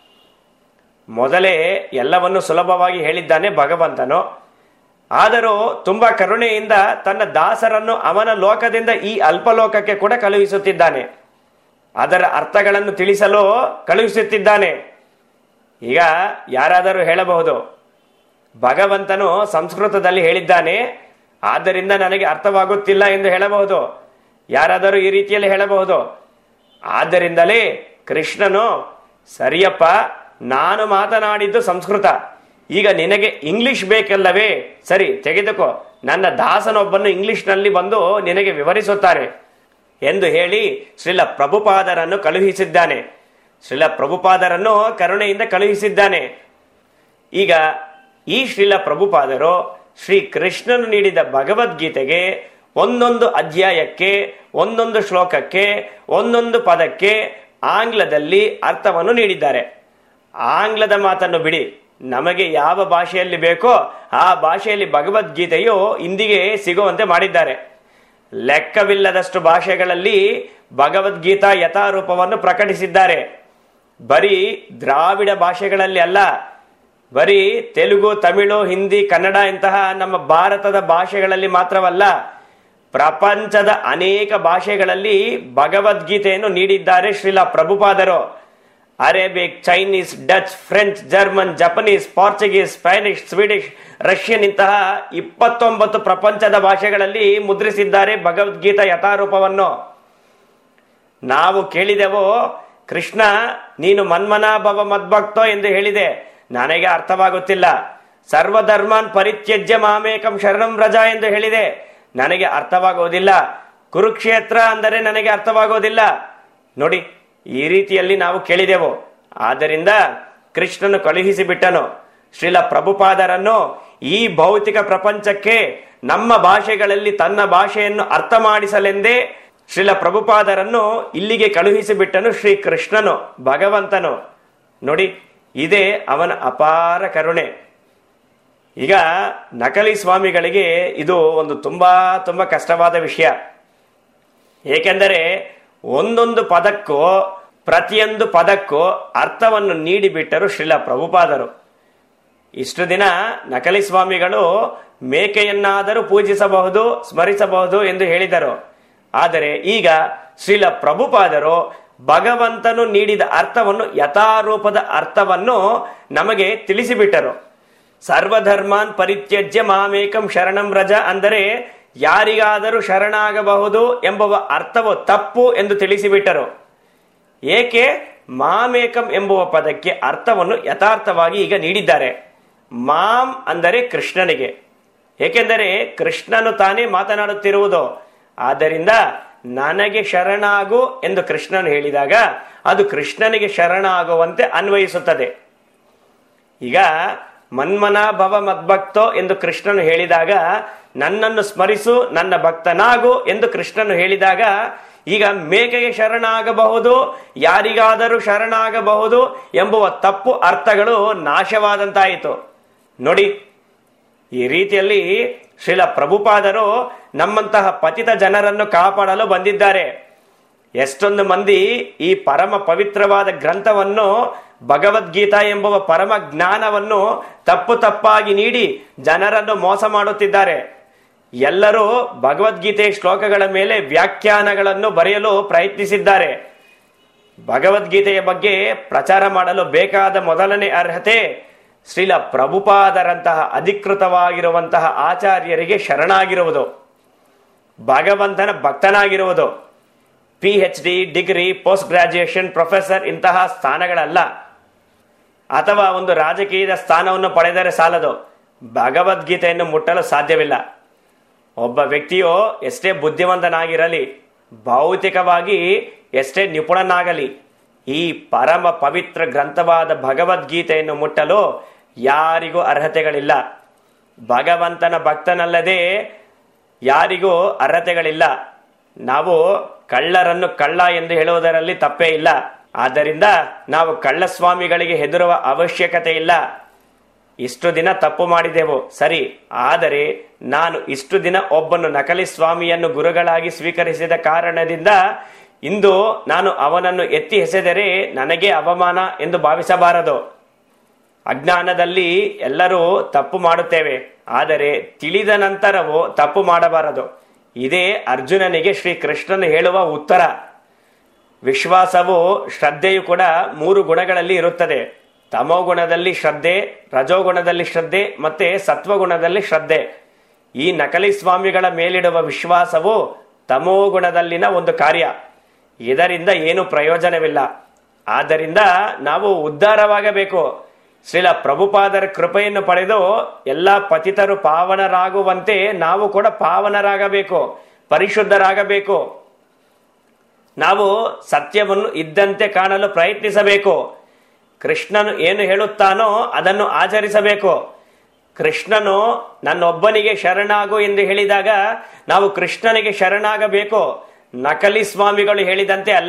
ಮೊದಲೇ ಎಲ್ಲವನ್ನು ಸುಲಭವಾಗಿ ಹೇಳಿದ್ದಾನೆ ಭಗವಂತನು ಆದರೂ ತುಂಬಾ ಕರುಣೆಯಿಂದ ತನ್ನ ದಾಸರನ್ನು ಅವನ ಲೋಕದಿಂದ ಈ ಅಲ್ಪಲೋಕಕ್ಕೆ ಕೂಡ ಕಳುಹಿಸುತ್ತಿದ್ದಾನೆ ಅದರ ಅರ್ಥಗಳನ್ನು ತಿಳಿಸಲು ಕಳುಹಿಸುತ್ತಿದ್ದಾನೆ ಈಗ ಯಾರಾದರೂ ಹೇಳಬಹುದು ಭಗವಂತನು ಸಂಸ್ಕೃತದಲ್ಲಿ ಹೇಳಿದ್ದಾನೆ ಆದ್ದರಿಂದ ನನಗೆ ಅರ್ಥವಾಗುತ್ತಿಲ್ಲ ಎಂದು ಹೇಳಬಹುದು ಯಾರಾದರೂ ಈ ರೀತಿಯಲ್ಲಿ ಹೇಳಬಹುದು ಆದ್ದರಿಂದಲೇ ಕೃಷ್ಣನು ಸರಿಯಪ್ಪ ನಾನು ಮಾತನಾಡಿದ್ದು ಸಂಸ್ಕೃತ ಈಗ ನಿನಗೆ ಇಂಗ್ಲಿಷ್ ಬೇಕಲ್ಲವೇ ಸರಿ ತೆಗೆದುಕೋ ನನ್ನ ದಾಸನೊಬ್ಬನು ಇಂಗ್ಲಿಷ್ನಲ್ಲಿ ಬಂದು ನಿನಗೆ ವಿವರಿಸುತ್ತಾರೆ ಎಂದು ಹೇಳಿ ಶ್ರೀಲ ಪ್ರಭುಪಾದರನ್ನು ಕಳುಹಿಸಿದ್ದಾನೆ ಶ್ರೀಲ ಪ್ರಭುಪಾದರನ್ನು ಕರುಣೆಯಿಂದ ಕಳುಹಿಸಿದ್ದಾನೆ ಈಗ ಈ ಶ್ರೀಲ ಪ್ರಭುಪಾದರು ಶ್ರೀ ಕೃಷ್ಣನು ನೀಡಿದ ಭಗವದ್ಗೀತೆಗೆ ಒಂದೊಂದು ಅಧ್ಯಾಯಕ್ಕೆ ಒಂದೊಂದು ಶ್ಲೋಕಕ್ಕೆ ಒಂದೊಂದು ಪದಕ್ಕೆ ಆಂಗ್ಲದಲ್ಲಿ ಅರ್ಥವನ್ನು ನೀಡಿದ್ದಾರೆ ಆಂಗ್ಲದ ಮಾತನ್ನು ಬಿಡಿ ನಮಗೆ ಯಾವ ಭಾಷೆಯಲ್ಲಿ ಬೇಕೋ ಆ ಭಾಷೆಯಲ್ಲಿ ಭಗವದ್ಗೀತೆಯು ಇಂದಿಗೆ ಸಿಗುವಂತೆ ಮಾಡಿದ್ದಾರೆ ಲೆಕ್ಕವಿಲ್ಲದಷ್ಟು ಭಾಷೆಗಳಲ್ಲಿ ಭಗವದ್ಗೀತಾ ಯಥಾರೂಪವನ್ನು ಪ್ರಕಟಿಸಿದ್ದಾರೆ ಬರೀ ದ್ರಾವಿಡ ಭಾಷೆಗಳಲ್ಲಿ ಅಲ್ಲ ಬರೀ ತೆಲುಗು ತಮಿಳು ಹಿಂದಿ ಕನ್ನಡ ಇಂತಹ ನಮ್ಮ ಭಾರತದ ಭಾಷೆಗಳಲ್ಲಿ ಮಾತ್ರವಲ್ಲ ಪ್ರಪಂಚದ ಅನೇಕ ಭಾಷೆಗಳಲ್ಲಿ ಭಗವದ್ಗೀತೆಯನ್ನು ನೀಡಿದ್ದಾರೆ ಶ್ರೀಲ ಪ್ರಭುಪಾದರು Arabic Chinese Dutch French German Japanese Portuguese Spanish Swedish Russian ಇಂತಹ ಇಪ್ಪತ್ತೊಂಬತ್ತು ಪ್ರಪಂಚದ ಭಾಷೆಗಳಲ್ಲಿ ಮುದ್ರಿಸಿದ್ದಾರೆ ಭಗವದ್ಗೀತಾ ಯಥಾರೂಪವನ್ನು ನಾವು ಕೇಳಿದೆವು ಕೃಷ್ಣ ನೀನು ಮನ್ಮನ ಭವ ಮದ್ಭಕ್ತೋ ಎಂದು ಹೇಳಿದೆ ನನಗೆ ಅರ್ಥವಾಗುತ್ತಿಲ್ಲ ಸರ್ವಧರ್ಮಾನ್ ಪರಿತ್ಯಜ್ಯ ಮಾಮೇಕಂ ಶರಣಂ ರಜಾ ಎಂದು ಹೇಳಿದೆ ನನಗೆ ಅರ್ಥವಾಗುವುದಿಲ್ಲ ಕುರುಕ್ಷೇತ್ರ ಅಂದರೆ ನನಗೆ ಅರ್ಥವಾಗುವುದಿಲ್ಲ ನೋಡಿ ಈ ರೀತಿಯಲ್ಲಿ ನಾವು ಕೇಳಿದೆವು ಆದ್ದರಿಂದ ಕೃಷ್ಣನು ಕಳುಹಿಸಿ ಬಿಟ್ಟನು ಶ್ರೀಲ ಪ್ರಭುಪಾದರನ್ನು ಈ ಭೌತಿಕ ಪ್ರಪಂಚಕ್ಕೆ ನಮ್ಮ ಭಾಷೆಗಳಲ್ಲಿ ತನ್ನ ಭಾಷೆಯನ್ನು ಅರ್ಥ ಮಾಡಿಸಲೆಂದೇ ಶ್ರೀಲ ಪ್ರಭುಪಾದರನ್ನು ಇಲ್ಲಿಗೆ ಕಳುಹಿಸಿ ಬಿಟ್ಟನು ಶ್ರೀ ಕೃಷ್ಣನು ಭಗವಂತನು ನೋಡಿ ಇದೇ ಅವನ ಅಪಾರ ಕರುಣೆ ಈಗ ನಕಲಿ ಸ್ವಾಮಿಗಳಿಗೆ ಇದು ಒಂದು ತುಂಬಾ ತುಂಬಾ ಕಷ್ಟವಾದ ವಿಷಯ ಏಕೆಂದರೆ ಒಂದೊಂದು ಪದಕ್ಕೂ ಪ್ರತಿಯೊಂದು ಪದಕ್ಕೂ ಅರ್ಥವನ್ನು ನೀಡಿಬಿಟ್ಟರು ಶ್ರೀಲ ಪ್ರಭುಪಾದರು ಇಷ್ಟು ದಿನ ನಕಲಿ ಸ್ವಾಮಿಗಳು ಮೇಕೆಯನ್ನಾದರೂ ಪೂಜಿಸಬಹುದು ಸ್ಮರಿಸಬಹುದು ಎಂದು ಹೇಳಿದರು ಆದರೆ ಈಗ ಶ್ರೀಲ ಪ್ರಭುಪಾದರು ಭಗವಂತನು ನೀಡಿದ ಅರ್ಥವನ್ನು ಯಥಾರೂಪದ ಅರ್ಥವನ್ನು ನಮಗೆ ತಿಳಿಸಿಬಿಟ್ಟರು ಸರ್ವಧರ್ಮಾನ್ ಪರಿತ್ಯಜ್ಯ ಮಾಮೇಕಂ ಶರಣಂ ರಜ ಅಂದರೆ ಯಾರಿಗಾದರೂ ಶರಣಾಗಬಹುದು ಎಂಬುವ ಅರ್ಥವು ತಪ್ಪು ಎಂದು ತಿಳಿಸಿಬಿಟ್ಟರು ಏಕೆ ಮಾಮೇಕಂ ಎಂಬುವ ಪದಕ್ಕೆ ಅರ್ಥವನ್ನು ಯಥಾರ್ಥವಾಗಿ ಈಗ ನೀಡಿದ್ದಾರೆ ಮಾಂ ಅಂದರೆ ಕೃಷ್ಣನಿಗೆ ಏಕೆಂದರೆ ಕೃಷ್ಣನು ತಾನೇ ಮಾತನಾಡುತ್ತಿರುವುದು ಆದ್ದರಿಂದ ನನಗೆ ಶರಣಾಗು ಎಂದು ಕೃಷ್ಣನು ಹೇಳಿದಾಗ ಅದು ಕೃಷ್ಣನಿಗೆ ಶರಣಾಗುವಂತೆ ಅನ್ವಯಿಸುತ್ತದೆ ಈಗ ಮನ್ಮನ ಭವ ಮದ್ಭಕ್ತೋ ಎಂದು ಕೃಷ್ಣನು ಹೇಳಿದಾಗ ನನ್ನನ್ನು ಸ್ಮರಿಸು ನನ್ನ ಭಕ್ತನಾಗು ಎಂದು ಕೃಷ್ಣನು ಹೇಳಿದಾಗ ಈಗ ಮೇಕೆಗೆ ಶರಣಾಗಬಹುದು ಯಾರಿಗಾದರೂ ಶರಣಾಗಬಹುದು ಎಂಬುವ ತಪ್ಪು ಅರ್ಥಗಳು ನಾಶವಾದಂತಾಯಿತು ನೋಡಿ ಈ ರೀತಿಯಲ್ಲಿ ಶ್ರೀಲ ಪ್ರಭುಪಾದರು ನಮ್ಮಂತಹ ಪತಿತ ಜನರನ್ನು ಕಾಪಾಡಲು ಬಂದಿದ್ದಾರೆ ಎಷ್ಟೊಂದು ಮಂದಿ ಈ ಪರಮ ಪವಿತ್ರವಾದ ಗ್ರಂಥವನ್ನು ಭಗವದ್ಗೀತಾ ಎಂಬುವ ಪರಮ ಜ್ಞಾನವನ್ನು ತಪ್ಪು ತಪ್ಪಾಗಿ ನೀಡಿ ಜನರನ್ನು ಮೋಸ ಮಾಡುತ್ತಿದ್ದಾರೆ ಎಲ್ಲರೂ ಭಗವದ್ಗೀತೆ ಶ್ಲೋಕಗಳ ಮೇಲೆ ವ್ಯಾಖ್ಯಾನಗಳನ್ನು ಬರೆಯಲು ಪ್ರಯತ್ನಿಸಿದ್ದಾರೆ ಭಗವದ್ಗೀತೆಯ ಬಗ್ಗೆ ಪ್ರಚಾರ ಮಾಡಲು ಬೇಕಾದ ಮೊದಲನೇ ಅರ್ಹತೆ ಶ್ರೀಲ ಪ್ರಭುಪಾದರಂತಹ ಅಧಿಕೃತವಾಗಿರುವಂತಹ ಆಚಾರ್ಯರಿಗೆ ಶರಣಾಗಿರುವುದು ಭಗವಂತನ ಭಕ್ತನಾಗಿರುವುದು P H D degree post graduation professor ಇಂತಹ ಸ್ಥಾನಗಳಲ್ಲ ಅಥವಾ ಒಂದು ರಾಜಕೀಯದ ಸ್ಥಾನವನ್ನು ಪಡೆದರೆ ಸಾಲದು ಭಗವದ್ಗೀತೆಯನ್ನು ಮುಟ್ಟಲು ಸಾಧ್ಯವಿಲ್ಲ ಒಬ್ಬ ವ್ಯಕ್ತಿಯು ಎಷ್ಟೇ ಬುದ್ಧಿವಂತನಾಗಿರಲಿ ಭೌತಿಕವಾಗಿ ಎಷ್ಟೇ ನಿಪುಣನಾಗಲಿ ಈ ಪರಮ ಪವಿತ್ರ ಗ್ರಂಥವಾದ ಭಗವದ್ಗೀತೆಯನ್ನು ಮುಟ್ಟಲು ಯಾರಿಗೂ ಅರ್ಹತೆಗಳಿಲ್ಲ ಭಗವಂತನ ಭಕ್ತನಲ್ಲದೆ ಯಾರಿಗೂ ಅರ್ಹತೆಗಳಿಲ್ಲ ನಾವು ಕಳ್ಳರನ್ನು ಕಳ್ಳ ಎಂದು ಹೇಳುವುದರಲ್ಲಿ ತಪ್ಪೇ ಇಲ್ಲ ಆದ್ದರಿಂದ ನಾವು ಕಳ್ಳಸ್ವಾಮಿಗಳಿಗೆ ಹೆದರುವ ಅವಶ್ಯಕತೆ ಇಲ್ಲ ಇಷ್ಟು ದಿನ ತಪ್ಪು ಮಾಡಿದೆವು ಸರಿ ಆದರೆ ನಾನು ಇಷ್ಟು ದಿನ ಒಬ್ಬನು ನಕಲಿ ಸ್ವಾಮಿಯನ್ನು ಗುರುಗಳಾಗಿ ಸ್ವೀಕರಿಸಿದ ಕಾರಣದಿಂದ ಇಂದು ನಾನು ಅವನನ್ನು ಎತ್ತಿ ಎಸೆದರೆ ನನಗೆ ಅವಮಾನ ಎಂದು ಭಾವಿಸಬಾರದು ಅಜ್ಞಾನದಲ್ಲಿ ಎಲ್ಲರೂ ತಪ್ಪು ಮಾಡುತ್ತೇವೆ ಆದರೆ ತಿಳಿದ ನಂತರವೂ ತಪ್ಪು ಮಾಡಬಾರದು ಇದೇ ಅರ್ಜುನನಿಗೆ ಶ್ರೀ ಕೃಷ್ಣನು ಹೇಳುವ ಉತ್ತರ ವಿಶ್ವಾಸವು ಶ್ರದ್ಧೆಯು ಕೂಡ ಮೂರು ಗುಣಗಳಲ್ಲಿ ಇರುತ್ತದೆ ತಮೋ ಗುಣದಲ್ಲಿ ಶ್ರದ್ಧೆ ರಜೋಗುಣದಲ್ಲಿ ಶ್ರದ್ಧೆ ಮತ್ತೆ ಸತ್ವಗುಣದಲ್ಲಿ ಶ್ರದ್ಧೆ ಈ ನಕಲಿ ಸ್ವಾಮಿಗಳ ಮೇಲಿಡುವ ವಿಶ್ವಾಸವು ತಮೋ ಗುಣದಲ್ಲಿನ ಒಂದು ಕಾರ್ಯ ಇದರಿಂದ ಏನು ಪ್ರಯೋಜನವಿಲ್ಲ ಆದ್ದರಿಂದ ನಾವು ಉದ್ಧಾರವಾಗಬೇಕು ಶ್ರೀಲ ಪ್ರಭುಪಾದರ ಕೃಪೆಯನ್ನು ಪಡೆದು ಎಲ್ಲ ಪತಿತರು ಪಾವನರಾಗುವಂತೆ ನಾವು ಕೂಡ ಪಾವನರಾಗಬೇಕು ಪರಿಶುದ್ಧರಾಗಬೇಕು ನಾವು ಸತ್ಯವನ್ನು ಇದ್ದಂತೆ ಕಾಣಲು ಪ್ರಯತ್ನಿಸಬೇಕು ಕೃಷ್ಣನು ಏನು ಹೇಳುತ್ತಾನೋ ಅದನ್ನು ಆಚರಿಸಬೇಕು ಕೃಷ್ಣನು ನನ್ನೊಬ್ಬನಿಗೆ ಶರಣಾಗು ಎಂದು ಹೇಳಿದಾಗ ನಾವು ಕೃಷ್ಣನಿಗೆ ಶರಣಾಗಬೇಕು ನಕಲಿ ಸ್ವಾಮಿಗಳು ಹೇಳಿದಂತೆ ಅಲ್ಲ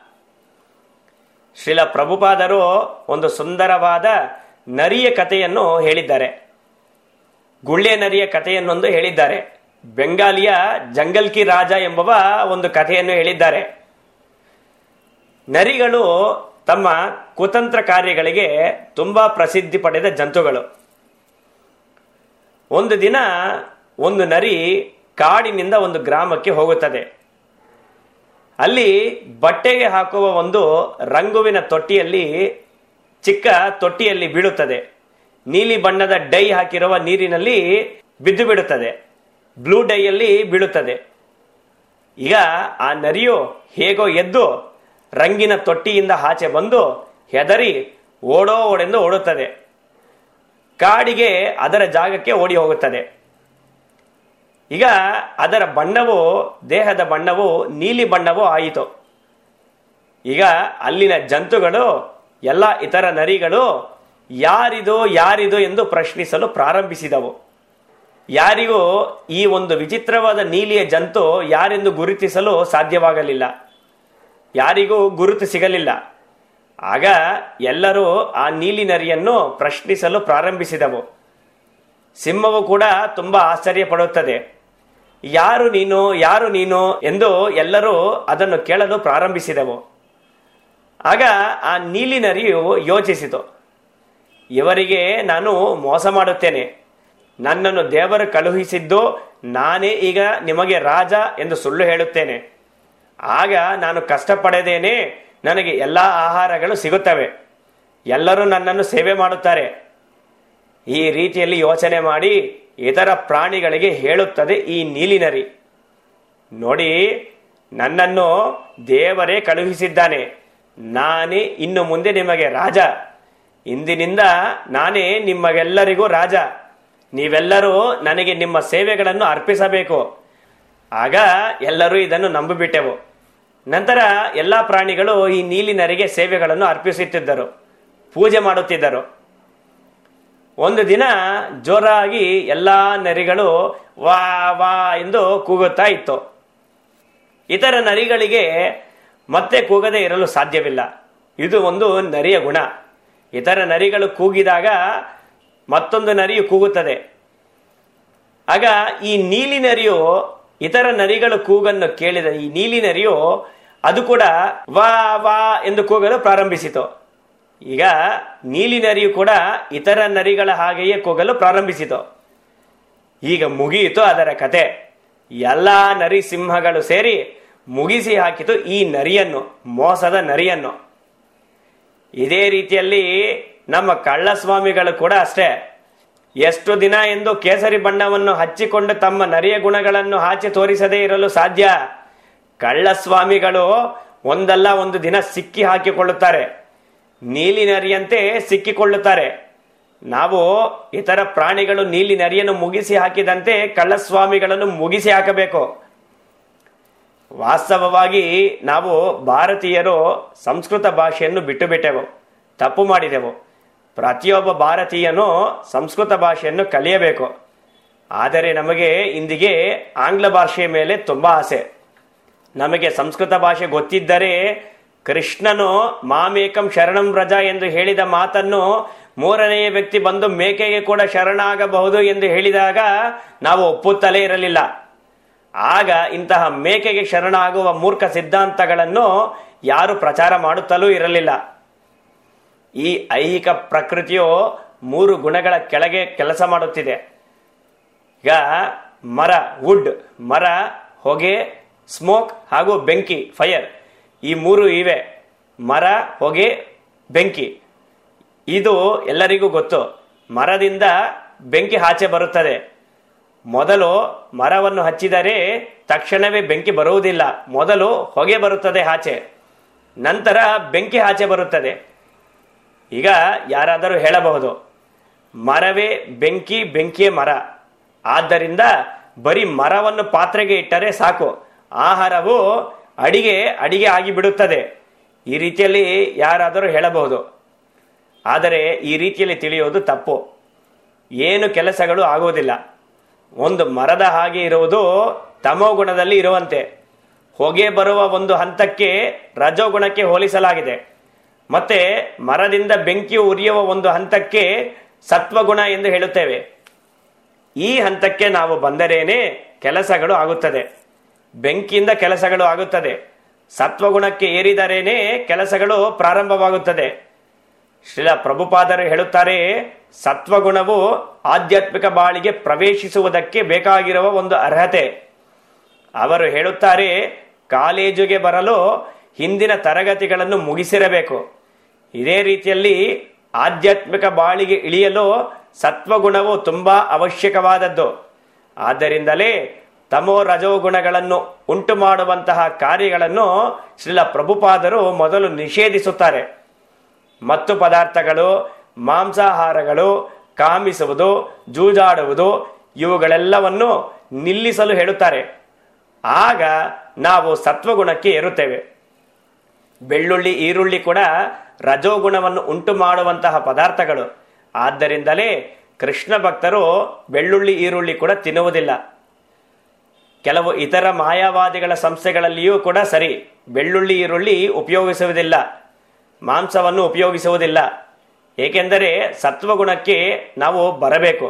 ಶ್ರೀಲ ಪ್ರಭುಪಾದರು ಒಂದು ಸುಂದರವಾದ ನರಿಯ ಕಥೆಯನ್ನು ಹೇಳಿದ್ದಾರೆ ಗುಳ್ಳೆ ನರಿಯ ಕಥೆಯನ್ನೊಂದು ಹೇಳಿದ್ದಾರೆ ಬೆಂಗಾಲಿಯ ಜಂಗಲ್ ಕಿ ರಾಜ ಎಂಬುವ ಒಂದು ಕಥೆಯನ್ನು ಹೇಳಿದ್ದಾರೆ ನರಿಗಳು ತಮ್ಮ ಕುತಂತ್ರ ಕಾರ್ಯಗಳಿಗೆ ತುಂಬಾ ಪ್ರಸಿದ್ಧಿ ಪಡೆದ ಜಂತುಗಳು ಒಂದು ದಿನ ಒಂದು ನರಿ ಕಾಡಿನಿಂದ ಒಂದು ಗ್ರಾಮಕ್ಕೆ ಹೋಗುತ್ತದೆ ಅಲ್ಲಿ ಬಟ್ಟೆಗೆ ಹಾಕುವ ಒಂದು ರಂಗುವಿನ ತೊಟ್ಟಿಯಲ್ಲಿ ಚಿಕ್ಕ ತೊಟ್ಟಿಯಲ್ಲಿ ಬೀಳುತ್ತದೆ ನೀಲಿ ಬಣ್ಣದ ಡೈ ಹಾಕಿರುವ ನೀರಿನಲ್ಲಿ ಬಿದ್ದು ಬಿಡುತ್ತದೆ ಬ್ಲೂ ಡೈಯಲ್ಲಿ ಬೀಳುತ್ತದೆ ಈಗ ಆ ನರಿಯು ಹೇಗೋ ಎದ್ದು ರಂಗಿನ ತೊಟ್ಟಿಯಿಂದ ಆಚೆ ಬಂದು ಹೆದರಿ ಓಡೋ ಓಡೆಂದು ಓಡುತ್ತದೆ ಕಾಡಿಗೆ ಅದರ ಜಾಗಕ್ಕೆ ಓಡಿ ಹೋಗುತ್ತದೆ ಈಗ ಅದರ ಬಣ್ಣವು ದೇಹದ ಬಣ್ಣವು ನೀಲಿ ಬಣ್ಣವು ಆಯಿತು ಈಗ ಅಲ್ಲಿನ ಜಂತುಗಳು ಎಲ್ಲ ಇತರ ನರಿಗಳು ಯಾರಿದು ಯಾರಿದು ಎಂದು ಪ್ರಶ್ನಿಸಲು ಪ್ರಾರಂಭಿಸಿದವು ಯಾರಿಗೂ ಈ ಒಂದು ವಿಚಿತ್ರವಾದ ನೀಲಿಯ ಜಂತು ಯಾರೆಂದು ಗುರುತಿಸಲು ಸಾಧ್ಯವಾಗಲಿಲ್ಲ ಯಾರಿಗೂ ಗುರುತು ಸಿಗಲಿಲ್ಲ ಆಗ ಎಲ್ಲರೂ ಆ ನೀಲಿ ನರಿಯನ್ನು ಪ್ರಶ್ನಿಸಲು ಪ್ರಾರಂಭಿಸಿದವು ಸಿಂಹವು ಕೂಡ ತುಂಬಾ ಆಶ್ಚರ್ಯ ಪಡುತ್ತದೆ ಯಾರು ನೀನು ಯಾರು ನೀನು ಎಂದು ಎಲ್ಲರೂ ಅದನ್ನು ಕೇಳಲು ಪ್ರಾರಂಭಿಸಿದವು ಆಗ ಆ ನೀಲಿ ನರಿಯು ಯೋಚಿಸಿತು ಇವರಿಗೆ ನಾನು ಮೋಸ ಮಾಡುತ್ತೇನೆ ನನ್ನನ್ನು ದೇವರು ಕಳುಹಿಸಿದ್ದು ನಾನೇ ಈಗ ನಿಮಗೆ ರಾಜ ಎಂದು ಸುಳ್ಳು ಹೇಳುತ್ತೇನೆ ಆಗ ನಾನು ಕಷ್ಟಪಡದೇನೆ ನನಗೆ ಎಲ್ಲ ಆಹಾರಗಳು ಸಿಗುತ್ತವೆ ಎಲ್ಲರೂ ನನ್ನನ್ನು ಸೇವೆ ಮಾಡುತ್ತಾರೆ ಈ ರೀತಿಯಲ್ಲಿ ಯೋಚನೆ ಮಾಡಿ ಇತರ ಪ್ರಾಣಿಗಳಿಗೆ ಹೇಳುತ್ತದೆ ಈ ನೀಲಿನರಿ ನೋಡಿ ನನ್ನನ್ನು ದೇವರೇ ಕಳುಹಿಸಿದ್ದಾನೆ ನಾನೇ ಇನ್ನು ಮುಂದೆ ನಿಮಗೆ ರಾಜ ಇಂದಿನಿಂದ ನಾನೇ ನಿಮಗೆಲ್ಲರಿಗೂ ರಾಜ ನೀವೆಲ್ಲರೂ ನನಗೆ ನಿಮ್ಮ ಸೇವೆಗಳನ್ನು ಅರ್ಪಿಸಬೇಕು ಆಗ ಎಲ್ಲರೂ ಇದನ್ನು ನಂಬಿಬಿಟ್ಟೆವು ನಂತರ ಎಲ್ಲಾ ಪ್ರಾಣಿಗಳು ಈ ನೀಲಿನರಿಗೆ ಸೇವೆಗಳನ್ನು ಅರ್ಪಿಸುತ್ತಿದ್ದರು ಪೂಜೆ ಮಾಡುತ್ತಿದ್ದರು ಒಂದು ದಿನ ಜೋರಾಗಿ ಎಲ್ಲಾ ನರಿಗಳು ವಾ ವಾ ಎಂದು ಕೂಗುತ್ತಾ ಇತ್ತು ಇತರ ನರಿಗಳಿಗೆ ಮತ್ತೆ ಕೂಗದೆ ಇರಲು ಸಾಧ್ಯವಿಲ್ಲ ಇದು ಒಂದು ನರಿಯ ಗುಣ ಇತರ ನರಿಗಳು ಕೂಗಿದಾಗ ಮತ್ತೊಂದು ನರಿಯು ಕೂಗುತ್ತದೆ ಆಗ ಈ ನೀಲಿ ನರಿಯು ಇತರ ನರಿಗಳು ಕೂಗನ್ನು ಕೇಳಿದ ಈ ನೀಲಿ ನರಿಯು ಅದು ಕೂಡ ವಾ ವಾ ಎಂದು ಕೂಗಲು ಪ್ರಾರಂಭಿಸಿತು ಈಗ ನೀಲಿ ನರಿಯು ಕೂಡ ಇತರ ನರಿಗಳ ಹಾಗೆಯೇ ಕೂಗಲು ಪ್ರಾರಂಭಿಸಿತು ಈಗ ಮುಗಿಯಿತು ಅದರ ಕತೆ ಎಲ್ಲಾ ನರಿ ಸಿಂಹಗಳು ಸೇರಿ ಮುಗಿಸಿ ಹಾಕಿತು ಈ ನರಿಯನ್ನು ಮೋಸದ ನರಿಯನ್ನು ಇದೇ ರೀತಿಯಲ್ಲಿ ನಮ್ಮ ಕಳ್ಳಸ್ವಾಮಿಗಳು ಕೂಡ ಅಷ್ಟೇ ಎಷ್ಟು ದಿನ ಎಂದು ಕೇಸರಿ ಬಣ್ಣವನ್ನು ಹಚ್ಚಿಕೊಂಡು ತಮ್ಮ ನರಿಯ ಗುಣಗಳನ್ನು ಹಾಚಿ ತೋರಿಸದೇ ಇರಲು ಸಾಧ್ಯ ಕಳ್ಳಸ್ವಾಮಿಗಳು ಒಂದಲ್ಲ ಒಂದು ದಿನ ಸಿಕ್ಕಿ ಹಾಕಿಕೊಳ್ಳುತ್ತಾರೆ ನೀಲಿ ನರಿಯಂತೆ ಸಿಕ್ಕಿಕೊಳ್ಳುತ್ತಾರೆ ನಾವು ಇತರ ಪ್ರಾಣಿಗಳು ನೀಲಿ ನರಿಯನ್ನು ಮುಗಿಸಿ ಹಾಕಿದಂತೆ ಕಳ್ಳಸ್ವಾಮಿಗಳನ್ನು ಮುಗಿಸಿ ಹಾಕಬೇಕು ವಾಸ್ತವವಾಗಿ ನಾವು ಭಾರತೀಯರು ಸಂಸ್ಕೃತ ಭಾಷೆಯನ್ನು ಬಿಟ್ಟು ಬಿಟ್ಟೆವು ತಪ್ಪು ಮಾಡಿದೆವು ಪ್ರತಿಯೊಬ್ಬ ಭಾರತೀಯನು ಸಂಸ್ಕೃತ ಭಾಷೆಯನ್ನು ಕಲಿಯಬೇಕು ಆದರೆ ನಮಗೆ ಇಂದಿಗೆ ಆಂಗ್ಲ ಭಾಷೆಯ ಮೇಲೆ ತುಂಬಾ ಆಸೆ ನಮಗೆ ಸಂಸ್ಕೃತ ಭಾಷೆ ಗೊತ್ತಿದ್ದರೆ ಕೃಷ್ಣನು ಮಾಮೇಕಂ ಶರಣಂ ವ್ರಜ ಎಂದು ಹೇಳಿದ ಮಾತನ್ನು ಮೂರನೆಯ ವ್ಯಕ್ತಿ ಬಂದು ಮೇಕೆಗೆ ಕೂಡ ಶರಣಾಗಬಹುದು ಎಂದು ಹೇಳಿದಾಗ ನಾವು ಒಪ್ಪುತ್ತಲೇ ಇರಲಿಲ್ಲ ಆಗ ಇಂತಹ ಮೇಕೆಗೆ ಶರಣಾಗುವ ಮೂರ್ಖ ಸಿದ್ಧಾಂತಗಳನ್ನು ಯಾರು ಪ್ರಚಾರ ಮಾಡುತ್ತಲೂ ಇರಲಿಲ್ಲ ಈ ಐಹಿಕ ಪ್ರಕೃತಿಯು ಮೂರು ಗುಣಗಳ ಕೆಳಗೆ ಕೆಲಸ ಮಾಡುತ್ತಿದೆ ಈಗ ಮರ ವುಡ್ ಮರ ಹೊಗೆ ಸ್ಮೋಕ್ ಹಾಗೂ ಬೆಂಕಿ ಫೈರ್ ಈ ಮೂರು ಇವೆ ಮರ ಹೊಗೆ ಬೆಂಕಿ ಇದು ಎಲ್ಲರಿಗೂ ಗೊತ್ತು ಮರದಿಂದ ಬೆಂಕಿ ಆಚೆ ಬರುತ್ತದೆ ಮೊದಲು ಮರವನ್ನು ಹಚ್ಚಿದರೆ ತಕ್ಷಣವೇ ಬೆಂಕಿ ಬರುವುದಿಲ್ಲ ಮೊದಲು ಹೊಗೆ ಬರುತ್ತದೆ ಆಚೆ ನಂತರ ಬೆಂಕಿ ಆಚೆ ಬರುತ್ತದೆ ಈಗ ಯಾರಾದರೂ ಹೇಳಬಹುದು ಮರವೇ ಬೆಂಕಿ ಬೆಂಕಿಯೇ ಮರ ಆದ್ದರಿಂದ ಬರೀ ಮರವನ್ನು ಪಾತ್ರೆಗೆ ಇಟ್ಟರೆ ಸಾಕು ಆಹಾರವು ಅಡಿಗೆ ಅಡಿಗೆ ಆಗಿ ಬಿಡುತ್ತದೆ ಈ ರೀತಿಯಲ್ಲಿ ಯಾರಾದರೂ ಹೇಳಬಹುದು ಆದರೆ ಈ ರೀತಿಯಲ್ಲಿ ತಿಳಿಯುವುದು ತಪ್ಪು ಏನು ಕೆಲಸಗಳು ಆಗುವುದಿಲ್ಲ ಒಂದು ಮರದ ಹಾಗೆ ಇರುವುದು ತಮೋಗುಣದಲ್ಲಿ ಇರುವಂತೆ ಹೊಗೆ ಬರುವ ಒಂದು ಹಂತಕ್ಕೆ ರಜೋಗುಣಕ್ಕೆ ಹೋಲಿಸಲಾಗಿದೆ ಮತ್ತೆ ಮರದಿಂದ ಬೆಂಕಿ ಉರಿಯುವ ಒಂದು ಹಂತಕ್ಕೆ ಸತ್ವಗುಣ ಎಂದು ಹೇಳುತ್ತೇವೆ ಈ ಹಂತಕ್ಕೆ ನಾವು ಬಂದರೇನೆ ಕೆಲಸಗಳು ಆಗುತ್ತದೆ ಬೆಂಕಿಯಿಂದ ಕೆಲಸಗಳು ಆಗುತ್ತದೆ ಸತ್ವಗುಣಕ್ಕೆ ಏರಿದರೇನೆ ಕೆಲಸಗಳು ಪ್ರಾರಂಭವಾಗುತ್ತದೆ ಶ್ರೀಲ ಪ್ರಭುಪಾದರು ಹೇಳುತ್ತಾರೆ ಸತ್ವಗುಣವು ಆಧ್ಯಾತ್ಮಿಕ ಬಾಳಿಗೆ ಪ್ರವೇಶಿಸುವುದಕ್ಕೆ ಬೇಕಾಗಿರುವ ಒಂದು ಅರ್ಹತೆ ಅವರು ಹೇಳುತ್ತಾರೆ ಕಾಲೇಜುಗೆ ಬರಲು ಹಿಂದಿನ ತರಗತಿಗಳನ್ನು ಮುಗಿಸಿರಬೇಕು ಇದೇ ರೀತಿಯಲ್ಲಿ ಆಧ್ಯಾತ್ಮಿಕ ಬಾಳಿಗೆ ಇಳಿಯಲು ಸತ್ವಗುಣವು ತುಂಬಾ ಅವಶ್ಯಕವಾದದ್ದು ಆದ್ದರಿಂದಲೇ ತಮೋ ರಜೋಗುಣಗಳನ್ನು ಉಂಟು ಮಾಡುವಂತಹ ಕಾರ್ಯಗಳನ್ನು ಶ್ರೀಲ ಪ್ರಭುಪಾದರು ಮೊದಲು ನಿಷೇಧಿಸುತ್ತಾರೆ ಮತ್ತು ಪದಾರ್ಥಗಳು ಮಾಂಸಾಹಾರಗಳು ಕಾಮಿಸುವುದು ಜೂಜಾಡುವುದು ಇವುಗಳೆಲ್ಲವನ್ನು ನಿಲ್ಲಿಸಲು ಹೇಳುತ್ತಾರೆ ಆಗ ನಾವು ಸತ್ವಗುಣಕ್ಕೆ ಏರುತ್ತೇವೆ ಬೆಳ್ಳುಳ್ಳಿ ಈರುಳ್ಳಿ ಕೂಡ ರಜೋಗುಣವನ್ನು ಉಂಟು ಮಾಡುವಂತಹ ಪದಾರ್ಥಗಳು ಆದ್ದರಿಂದಲೇ ಕೃಷ್ಣ ಭಕ್ತರು ಬೆಳ್ಳುಳ್ಳಿ ಈರುಳ್ಳಿ ಕೂಡ ತಿನ್ನುವುದಿಲ್ಲ ಕೆಲವು ಇತರ ಮಾಯಾವಾದಿಗಳ ಸಂಸ್ಥೆಗಳಲ್ಲಿಯೂ ಕೂಡ ಸರಿ ಬೆಳ್ಳುಳ್ಳಿ ಈರುಳ್ಳಿ ಉಪಯೋಗಿಸುವುದಿಲ್ಲ ಮಾಂಸವನ್ನು ಉಪಯೋಗಿಸುವುದಿಲ್ಲ ಏಕೆಂದರೆ ಸತ್ವಗುಣಕ್ಕೆ ನಾವು ಬರಬೇಕು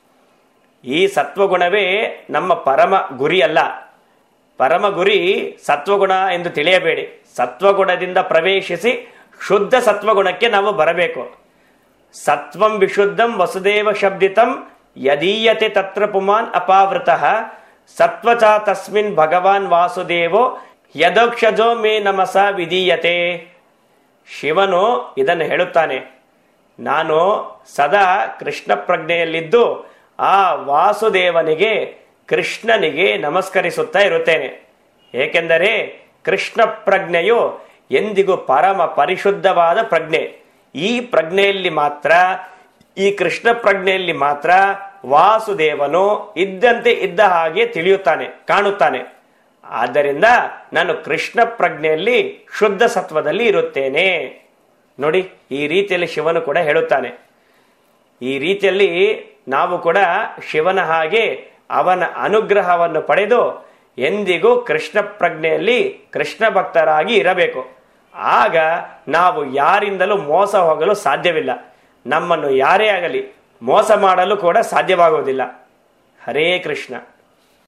ಈ ಸತ್ವಗುಣವೇ ನಮ್ಮ ಪರಮ ಗುರಿಯಲ್ಲ ಪರಮ ಗುರಿ ಸತ್ವಗುಣ ಎಂದು ತಿಳಿಯಬೇಡಿ ಸತ್ವಗುಣದಿಂದ ಪ್ರವೇಶಿಸಿ ಶುದ್ಧ ಸತ್ವಗುಣಕ್ಕೆ ನಾವು ಬರಬೇಕು ಸತ್ವಂ ವಿಶುದ್ಧಂ ವಸುದೇವ ಶಬ್ದಿತಂ ಯದೀಯತೆ ತತ್ರ ಪುಮಾನ್ ಅಪಾವೃತಃ ಸತ್ವಚ ತಸ್ಮಿನ್ ಭಗವಾನ್ ವಾಸುದೇವೋ ಯದೋಕ್ಷಜೋ ಮೇ ನಮಸ ವಿಧೀಯತೆ ಶಿವನು ಇದನ್ನು ಹೇಳುತ್ತಾನೆ ನಾನು ಸದಾ ಕೃಷ್ಣ ಪ್ರಜ್ಞೆಯಲ್ಲಿದ್ದು ಆ ವಾಸುದೇವನಿಗೆ ಕೃಷ್ಣನಿಗೆ ನಮಸ್ಕರಿಸುತ್ತಾ ಇರುತ್ತೇನೆ ಏಕೆಂದರೆ ಕೃಷ್ಣ ಪ್ರಜ್ಞೆಯು ಎಂದಿಗೂ ಪರಮ ಪರಿಶುದ್ಧವಾದ ಪ್ರಜ್ಞೆ ಈ ಪ್ರಜ್ಞೆಯಲ್ಲಿ ಮಾತ್ರ ಈ ಕೃಷ್ಣ ಪ್ರಜ್ಞೆಯಲ್ಲಿ ಮಾತ್ರ ವಾಸುದೇವನು ಇದ್ದಂತೆ ಇದ್ದ ಹಾಗೆ ತಿಳಿಯುತ್ತಾನೆ ಕಾಣುತ್ತಾನೆ ಆದ್ದರಿಂದ ನಾನು ಕೃಷ್ಣ ಪ್ರಜ್ಞೆಯಲ್ಲಿ ಶುದ್ಧ ಸತ್ವದಲ್ಲಿ ಇರುತ್ತೇನೆ ನೋಡಿ ಈ ರೀತಿಯಲ್ಲಿ ಶಿವನು ಕೂಡ ಹೇಳುತ್ತಾನೆ ಈ ರೀತಿಯಲ್ಲಿ ನಾವು ಕೂಡ ಶಿವನ ಹಾಗೆ ಅವನ ಅನುಗ್ರಹವನ್ನು ಪಡೆದು ಎಂದಿಗೂ ಕೃಷ್ಣ ಪ್ರಜ್ಞೆಯಲ್ಲಿ ಕೃಷ್ಣ ಭಕ್ತರಾಗಿ ಇರಬೇಕು ಆಗ ನಾವು ಯಾರಿಂದಲೂ ಮೋಸ ಹೋಗಲು ಸಾಧ್ಯವಿಲ್ಲ ನಮ್ಮನ್ನು ಯಾರೇ ಆಗಲಿ ಮೋಸ ಮಾಡಲು ಕೂಡ ಸಾಧ್ಯವಾಗುವುದಿಲ್ಲ ಹರೇ ಕೃಷ್ಣ